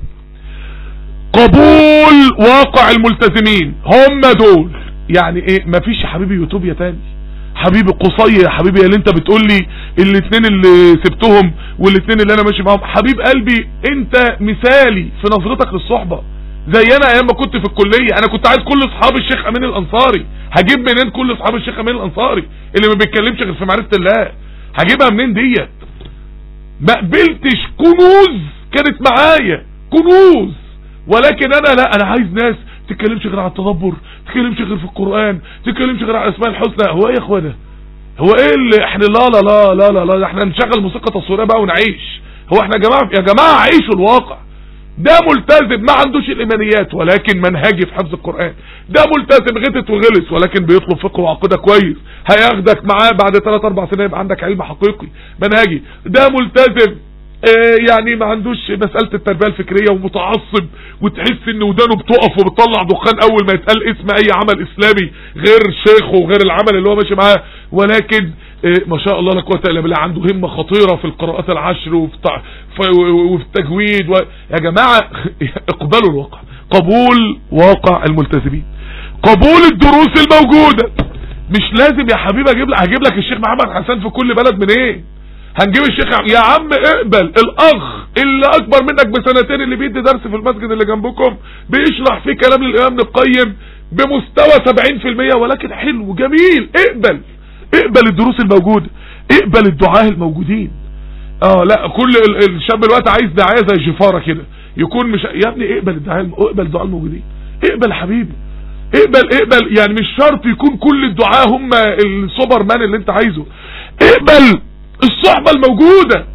قبول واقع الملتزمين هم دول يعني ايه مفيش يا حبيبي يوتوبيا تاني حبيبي قصي يا حبيبي اللي انت بتقول لي الاثنين اللي سبتهم والاثنين اللي انا ماشي معاهم حبيب قلبي انت مثالي في نظرتك للصحبة زي انا ايام ما كنت في الكلية انا كنت عايز كل اصحاب الشيخ امين الانصاري هجيب منين كل اصحاب الشيخ امين الانصاري اللي ما بيتكلمش غير في معرفة الله هجيبها منين ديت ما قبلتش كنوز كانت معايا كنوز ولكن انا لا انا عايز ناس تتكلمش غير على التدبر تتكلمش غير في القرآن تتكلمش غير على الاسماء الحسنى هو ايه يا اخوانا هو ايه اللي احنا لا لا لا لا لا, لا احنا نشغل موسيقى تصويريه بقى ونعيش هو احنا يا جماعه يا جماعه عيشوا الواقع ده ملتزم ما عندوش الايمانيات ولكن منهجي في حفظ القرآن ده ملتزم غتت وغلس ولكن بيطلب فقه وعقيده كويس هياخدك معاه بعد 3 4 سنين يبقى عندك علم حقيقي منهجي ده ملتزم يعني ما عندوش مسألة التربية الفكرية ومتعصب وتحس ان ودانه بتقف وبتطلع دخان اول ما يتقال اسم اي عمل اسلامي غير شيخه وغير العمل اللي هو ماشي معاه ولكن ما شاء الله لا قوه الا بالله عنده همة خطيرة في القراءات العشر وفي, وفي التجويد و... يا جماعة اقبلوا الواقع قبول واقع الملتزمين قبول الدروس الموجودة مش لازم يا حبيبي اجيب لك هجيب لك الشيخ محمد حسن في كل بلد من ايه هنجيب الشيخ يا عم اقبل الاخ اللي اكبر منك بسنتين اللي بيدي درس في المسجد اللي جنبكم بيشرح فيه كلام للامام ابن القيم بمستوى 70% ولكن حلو جميل اقبل اقبل الدروس الموجودة اقبل الدعاة الموجودين اه لا كل الشاب الوقت عايز دعاية زي جفارة كده يكون مش يا ابني اقبل الدعاة اقبل الدعاة الموجودين اقبل يا حبيبي اقبل اقبل يعني مش شرط يكون كل الدعاة هم السوبر مان اللي انت عايزه اقبل الصحبة الموجودة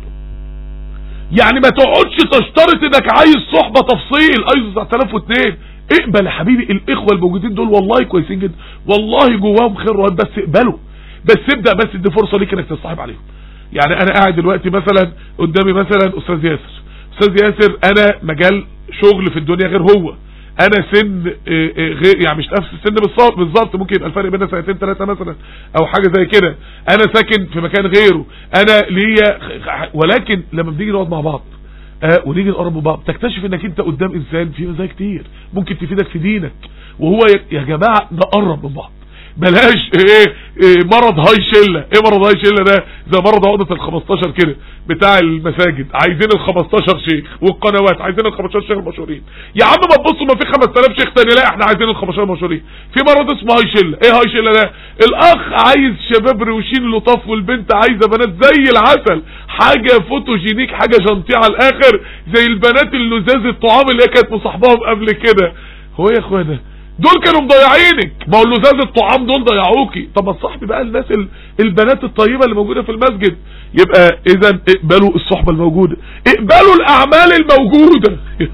يعني ما تقعدش تشترط انك عايز صحبة تفصيل ايزو 9002 اقبل يا حبيبي الاخوة الموجودين دول والله كويسين جدا والله جواهم خير رهيب بس اقبلوا بس ابدأ بس دي فرصة ليك انك تصاحب عليهم يعني انا قاعد دلوقتي مثلا قدامي مثلا استاذ ياسر استاذ ياسر انا مجال شغل في الدنيا غير هو انا سن غير يعني مش نفس السن بالظبط بالظبط ممكن يبقى الفرق بيننا سنتين ثلاثه مثلا او حاجه زي كده انا ساكن في مكان غيره انا ليا ولكن لما بنيجي نقعد مع بعض آه ونيجي نقرب من بعض تكتشف انك انت قدام انسان فيه مزايا كتير ممكن تفيدك في دينك وهو يا جماعه نقرب من بعض بلاش ايه, إيه مرض هاي شلة ايه مرض هاي شلة ده زي مرض عقدة ال 15 كده بتاع المساجد عايزين ال 15 شيخ والقنوات عايزين ال 15 شيخ المشهورين يا عم ما تبصوا ما في 5000 شيخ تاني لا احنا عايزين ال 15 مشهورين في مرض اسمه هاي شلة ايه هاي شلة ده الاخ عايز شباب روشين لطاف والبنت عايزة بنات زي العسل حاجة فوتوجينيك حاجة جنطية على الاخر زي البنات اللزاز الطعام اللي هي كانت مصاحباهم قبل كده هو يا اخوانا دول كانوا مضيعينك ما هو لزاز الطعام دول ضيعوكي طب ما صاحبي بقى الناس البنات الطيبة اللي موجودة في المسجد يبقى اذا اقبلوا الصحبة الموجودة اقبلوا الاعمال الموجودة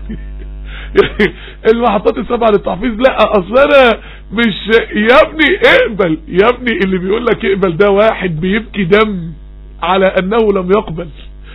المحطات السبعة للتحفيظ لا اصل انا مش يا ابني اقبل يا ابني اللي بيقول لك اقبل ده واحد بيبكي دم على انه لم يقبل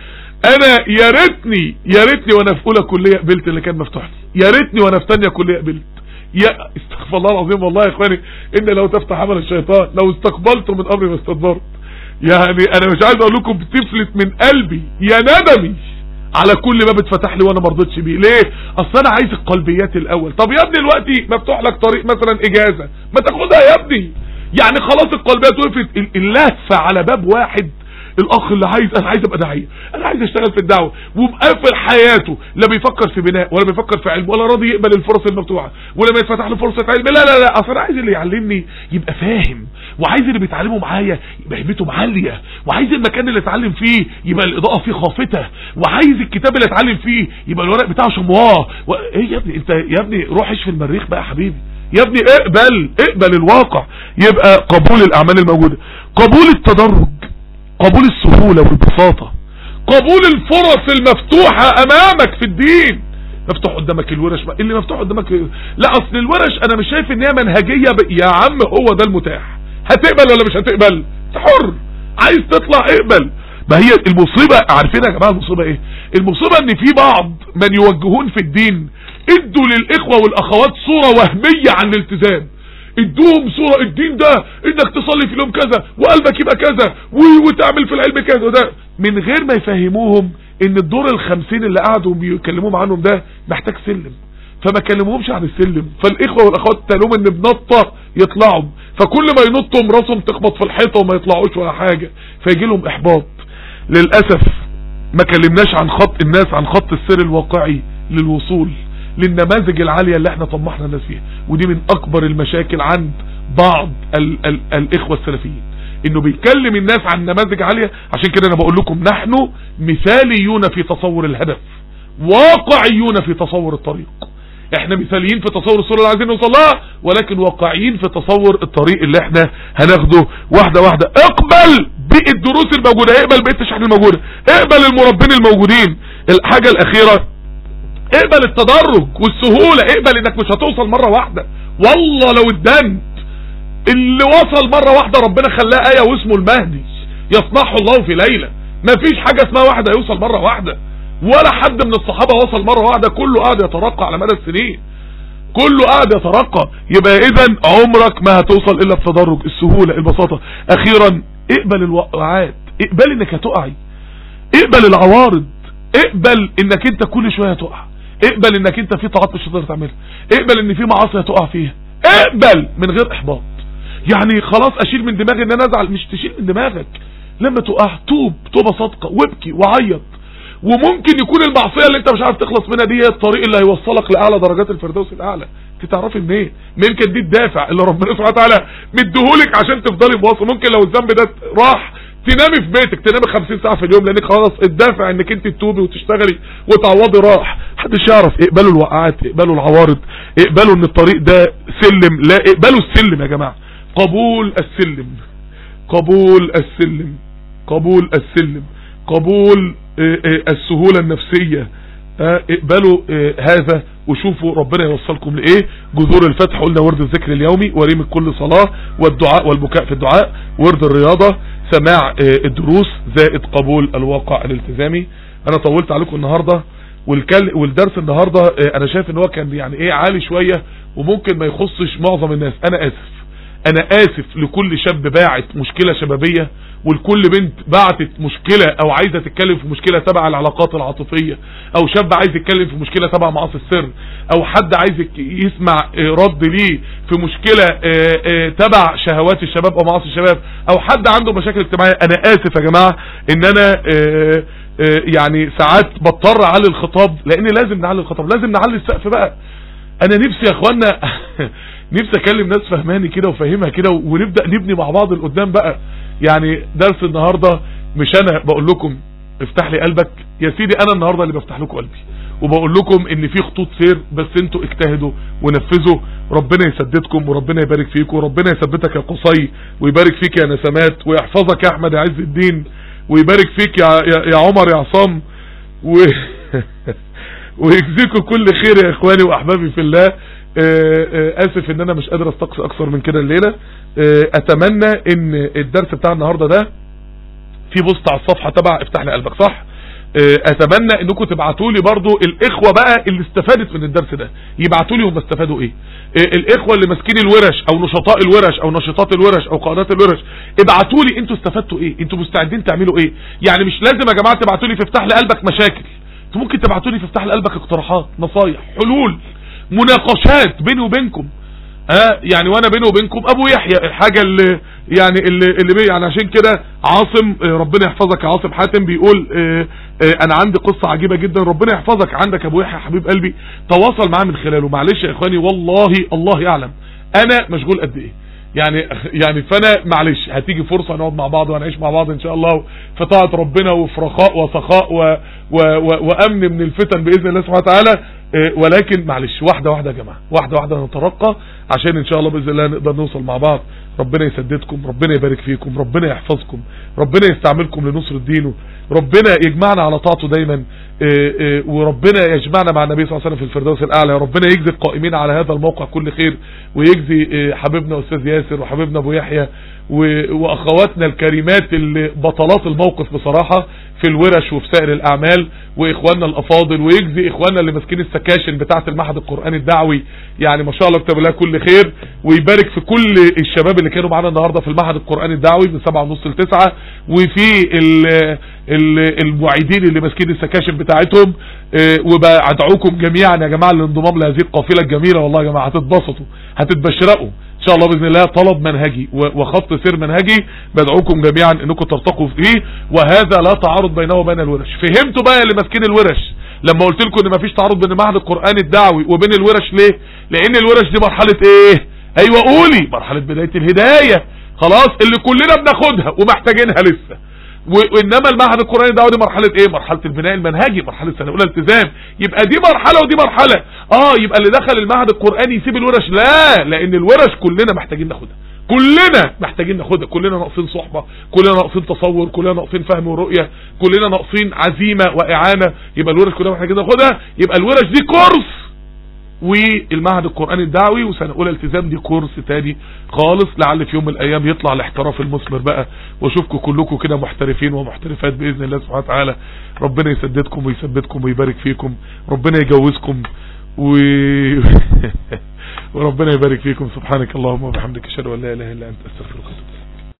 انا يا ريتني يا ريتني وانا في اولى كليه قبلت اللي كان مفتوح لي يا ريتني وانا في ثانيه كليه قبلت يا استغفر الله العظيم والله يا اخواني ان لو تفتح عمل الشيطان لو استقبلت من امري ما استدبرت يعني انا مش عايز اقول لكم بتفلت من قلبي يا ندمي على كل باب اتفتح لي وانا ما رضيتش بيه ليه اصل انا عايز القلبيات الاول طب يا ابني دلوقتي مفتوح لك طريق مثلا اجازه ما تاخدها يا ابني يعني خلاص القلبيات وقفت اللهفه على باب واحد الاخ اللي عايز انا عايز ابقى داعيه انا عايز اشتغل في الدعوه ومقفل حياته لا بيفكر في بناء ولا بيفكر في علم ولا راضي يقبل الفرص المفتوحه ولا ما يتفتح له فرصه علم لا لا لا اصل انا عايز اللي يعلمني يبقى فاهم وعايز اللي بيتعلموا معايا يبقى همته عاليه وعايز المكان اللي اتعلم فيه يبقى الاضاءه فيه خافته وعايز الكتاب اللي اتعلم فيه يبقى الورق بتاعه شمواه و... ايه يا ابني انت يا ابني روح عيش في المريخ بقى يا حبيبي يا ابني اقبل اقبل الواقع يبقى قبول الاعمال الموجوده قبول التدرج قبول السهولة والبساطة قبول الفرص المفتوحة امامك في الدين مفتوح قدامك الورش اللي مفتوح قدامك لا اصل الورش انا مش شايف ان هي منهجية ب... يا عم هو ده المتاح هتقبل ولا مش هتقبل حر عايز تطلع اقبل ما هي المصيبة عارفين يا جماعة المصيبة ايه المصيبة ان في بعض من يوجهون في الدين ادوا للاخوة والاخوات صورة وهمية عن الالتزام ادوهم صورة الدين ده انك تصلي في اليوم كذا وقلبك يبقى كذا وتعمل في العلم كذا وده من غير ما يفهموهم ان الدور الخمسين اللي قعدوا بيكلموهم عنهم ده محتاج سلم فما كلموهمش عن السلم فالاخوة والاخوات تالوم ان بنطة يطلعوا فكل ما ينطوا راسهم تخبط في الحيطة وما يطلعوش ولا حاجة فيجي لهم احباط للأسف ما كلمناش عن خط الناس عن خط السير الواقعي للوصول للنماذج العالية اللي احنا طمحنا الناس فيها ودي من اكبر المشاكل عند بعض ال ال الاخوة السلفيين انه بيتكلم الناس عن نماذج عالية عشان كده انا بقول لكم نحن مثاليون في تصور الهدف واقعيون في تصور الطريق احنا مثاليين في تصور الصورة اللي عايزين نوصل لها ولكن واقعيين في تصور الطريق اللي احنا هناخده واحدة واحدة اقبل بالدروس الموجودة اقبل بالتشحن الموجودة اقبل المربين الموجودين الحاجة الاخيرة اقبل التدرج والسهولة اقبل انك مش هتوصل مرة واحدة والله لو اتدنت اللي وصل مرة واحدة ربنا خلاه ايه واسمه المهدي يصنعه الله في ليلة مفيش حاجة اسمها واحدة يوصل مرة واحدة ولا حد من الصحابة وصل مرة واحدة كله قاعد يترقى على مدى السنين كله قاعد يترقى يبقى اذا عمرك ما هتوصل الا بتدرج السهولة البساطة اخيرا اقبل الوقعات اقبل انك هتقعي اقبل العوارض اقبل انك انت كل شوية هتقع اقبل انك انت في طاعات مش هتقدر تعملها اقبل ان في معاصي هتقع فيها اقبل من غير احباط يعني خلاص اشيل من دماغي ان انا ازعل مش تشيل من دماغك لما تقع توب توبة صادقة وابكي وعيط وممكن يكون المعصية اللي انت مش عارف تخلص منها دي هي الطريق اللي هيوصلك لاعلى درجات الفردوس الاعلى انت تعرفي منين ممكن دي الدافع اللي ربنا سبحانه وتعالى مديهولك عشان تفضلي مواصل ممكن لو الذنب ده راح تنامي في بيتك تنامي 50 ساعة في اليوم لانك خلاص الدافع انك انت تتوبي وتشتغلي وتعوضي راح محدش يعرف اقبلوا الوقعات اقبلوا العوارض اقبلوا ان الطريق ده سلم لا اقبلوا السلم يا جماعة قبول السلم قبول السلم قبول السلم قبول السهولة النفسية اقبلوا هذا وشوفوا ربنا يوصلكم لايه جذور الفتح قلنا ورد الذكر اليومي وريم كل صلاة والدعاء والبكاء في الدعاء ورد الرياضة سماع الدروس زائد قبول الواقع الالتزامي انا طولت عليكم النهاردة والكل والدرس النهاردة انا شايف ان هو كان يعني ايه عالي شوية وممكن ما يخصش معظم الناس انا اسف انا اسف لكل شاب باعت مشكلة شبابية ولكل بنت بعتت مشكلة او عايزة تتكلم في مشكلة تبع العلاقات العاطفية او شاب عايز يتكلم في مشكلة تبع معاصي السر او حد عايز يسمع رد ليه في مشكلة تبع شهوات الشباب او معاصي الشباب او حد عنده مشاكل اجتماعية انا اسف يا جماعة ان انا يعني ساعات بضطر اعلي الخطاب لان لازم نعلي الخطاب لازم نعلي السقف بقى انا نفسي يا اخوانا نفسي اكلم ناس فهماني كده وفهمها كده ونبدأ نبني مع بعض القدام بقى يعني درس النهاردة مش انا بقول لكم افتح لي قلبك يا سيدي انا النهاردة اللي بفتح لكم قلبي وبقول لكم ان في خطوط سير بس انتوا اجتهدوا ونفذوا ربنا يسددكم وربنا يبارك فيكم وربنا يثبتك يا قصي ويبارك فيك يا نسمات ويحفظك يا احمد يا عز الدين ويبارك فيك يا, يا, يا عمر يا عصام و... ويجزيكم كل خير يا اخواني واحبابي في الله اسف ان انا مش قادر استقصي اكثر من كده الليلة اتمنى ان الدرس بتاع النهاردة ده في بوست على الصفحة تبع افتح لي قلبك صح اتمنى انكم تبعتوا لي برضو الاخوة بقى اللي استفادت من الدرس ده يبعتوا لي هم استفادوا ايه الاخوة اللي ماسكين الورش او نشطاء الورش او نشطات الورش او قادات الورش ابعتوا لي انتوا استفدتوا ايه انتوا مستعدين تعملوا ايه يعني مش لازم يا جماعة تبعتوا لي في افتح لي قلبك مشاكل انتوا ممكن تبعتوا لي في افتح لي قلبك اقتراحات نصايح حلول مناقشات بيني وبينكم ها يعني وانا بيني وبينكم ابو يحيى الحاجة اللي يعني اللي, اللي بي يعني عشان كده عاصم ربنا يحفظك يا عاصم حاتم بيقول اه اه انا عندي قصة عجيبة جدا ربنا يحفظك عندك ابو يحيى حبيب قلبي تواصل معاه من خلاله معلش يا اخواني والله الله يعلم انا مشغول قد ايه يعني يعني فانا معلش هتيجي فرصة نقعد مع بعض ونعيش مع بعض ان شاء الله في طاعة ربنا وفي رخاء وسخاء و و و وامن من الفتن باذن الله سبحانه وتعالى ولكن معلش واحدة واحدة يا جماعة واحدة واحدة نترقى عشان ان شاء الله باذن الله نقدر نوصل مع بعض ربنا يسددكم ربنا يبارك فيكم ربنا يحفظكم ربنا يستعملكم لنصر دينه ربنا يجمعنا على طاعته دايما وربنا يجمعنا مع النبي صلى الله عليه وسلم في الفردوس الاعلى ربنا يجزي القائمين على هذا الموقع كل خير ويجزي حبيبنا استاذ ياسر وحبيبنا ابو يحيى واخواتنا الكريمات اللي بطلات الموقف بصراحة في الورش وفي سائر الاعمال واخواننا الافاضل ويجزي اخواننا اللي ماسكين السكاشن بتاعه المعهد القرآني الدعوي يعني ما شاء الله اكتب لها كل خير ويبارك في كل الشباب اللي كانوا معانا النهاردة في المعهد القرآني الدعوي من سبعة ونص لتسعة وفي ال ال المعيدين اللي ماسكين السكاشن بتاعتهم وبدعوكم جميعا يا جماعة للانضمام لهذه القافلة الجميلة والله يا جماعة هتتبسطوا هتتبشرقوا ان شاء الله باذن الله طلب منهجي وخط سير منهجي بدعوكم جميعا انكم ترتقوا فيه وهذا لا تعارض بينه وبين الورش فهمتوا بقى اللي ماسكين الورش لما قلت لكم ان مفيش تعارض بين المعهد القرآني الدعوي وبين الورش ليه لان الورش دي مرحلة ايه ايوه قولي مرحلة بداية الهداية خلاص اللي كلنا بناخدها ومحتاجينها لسه وانما المعهد القرآني الدعوي دي مرحلة ايه مرحلة البناء المنهجي مرحلة سنة اولى التزام يبقى دي مرحلة ودي مرحلة اه يبقى اللي دخل المعهد القرآني يسيب الورش لا لان الورش كلنا محتاجين ناخدها كلنا محتاجين ناخدها كلنا ناقصين صحبة كلنا ناقصين تصور كلنا ناقصين فهم ورؤية كلنا ناقصين عزيمة واعانة يبقى الورش كلنا محتاجين ناخدها يبقى الورش دي كورس والمعهد القرآني الدعوي وسنة اولى التزام دي كورس تاني خالص لعل في يوم من الايام يطلع الاحتراف المثمر بقى واشوفكم كلكم كده محترفين ومحترفات باذن الله سبحانه وتعالى ربنا يسددكم ويثبتكم ويبارك فيكم ربنا يجوزكم و... وربنا يبارك فيكم سبحانك اللهم وبحمدك اشهد ان لا اله الا انت استغفرك واتوب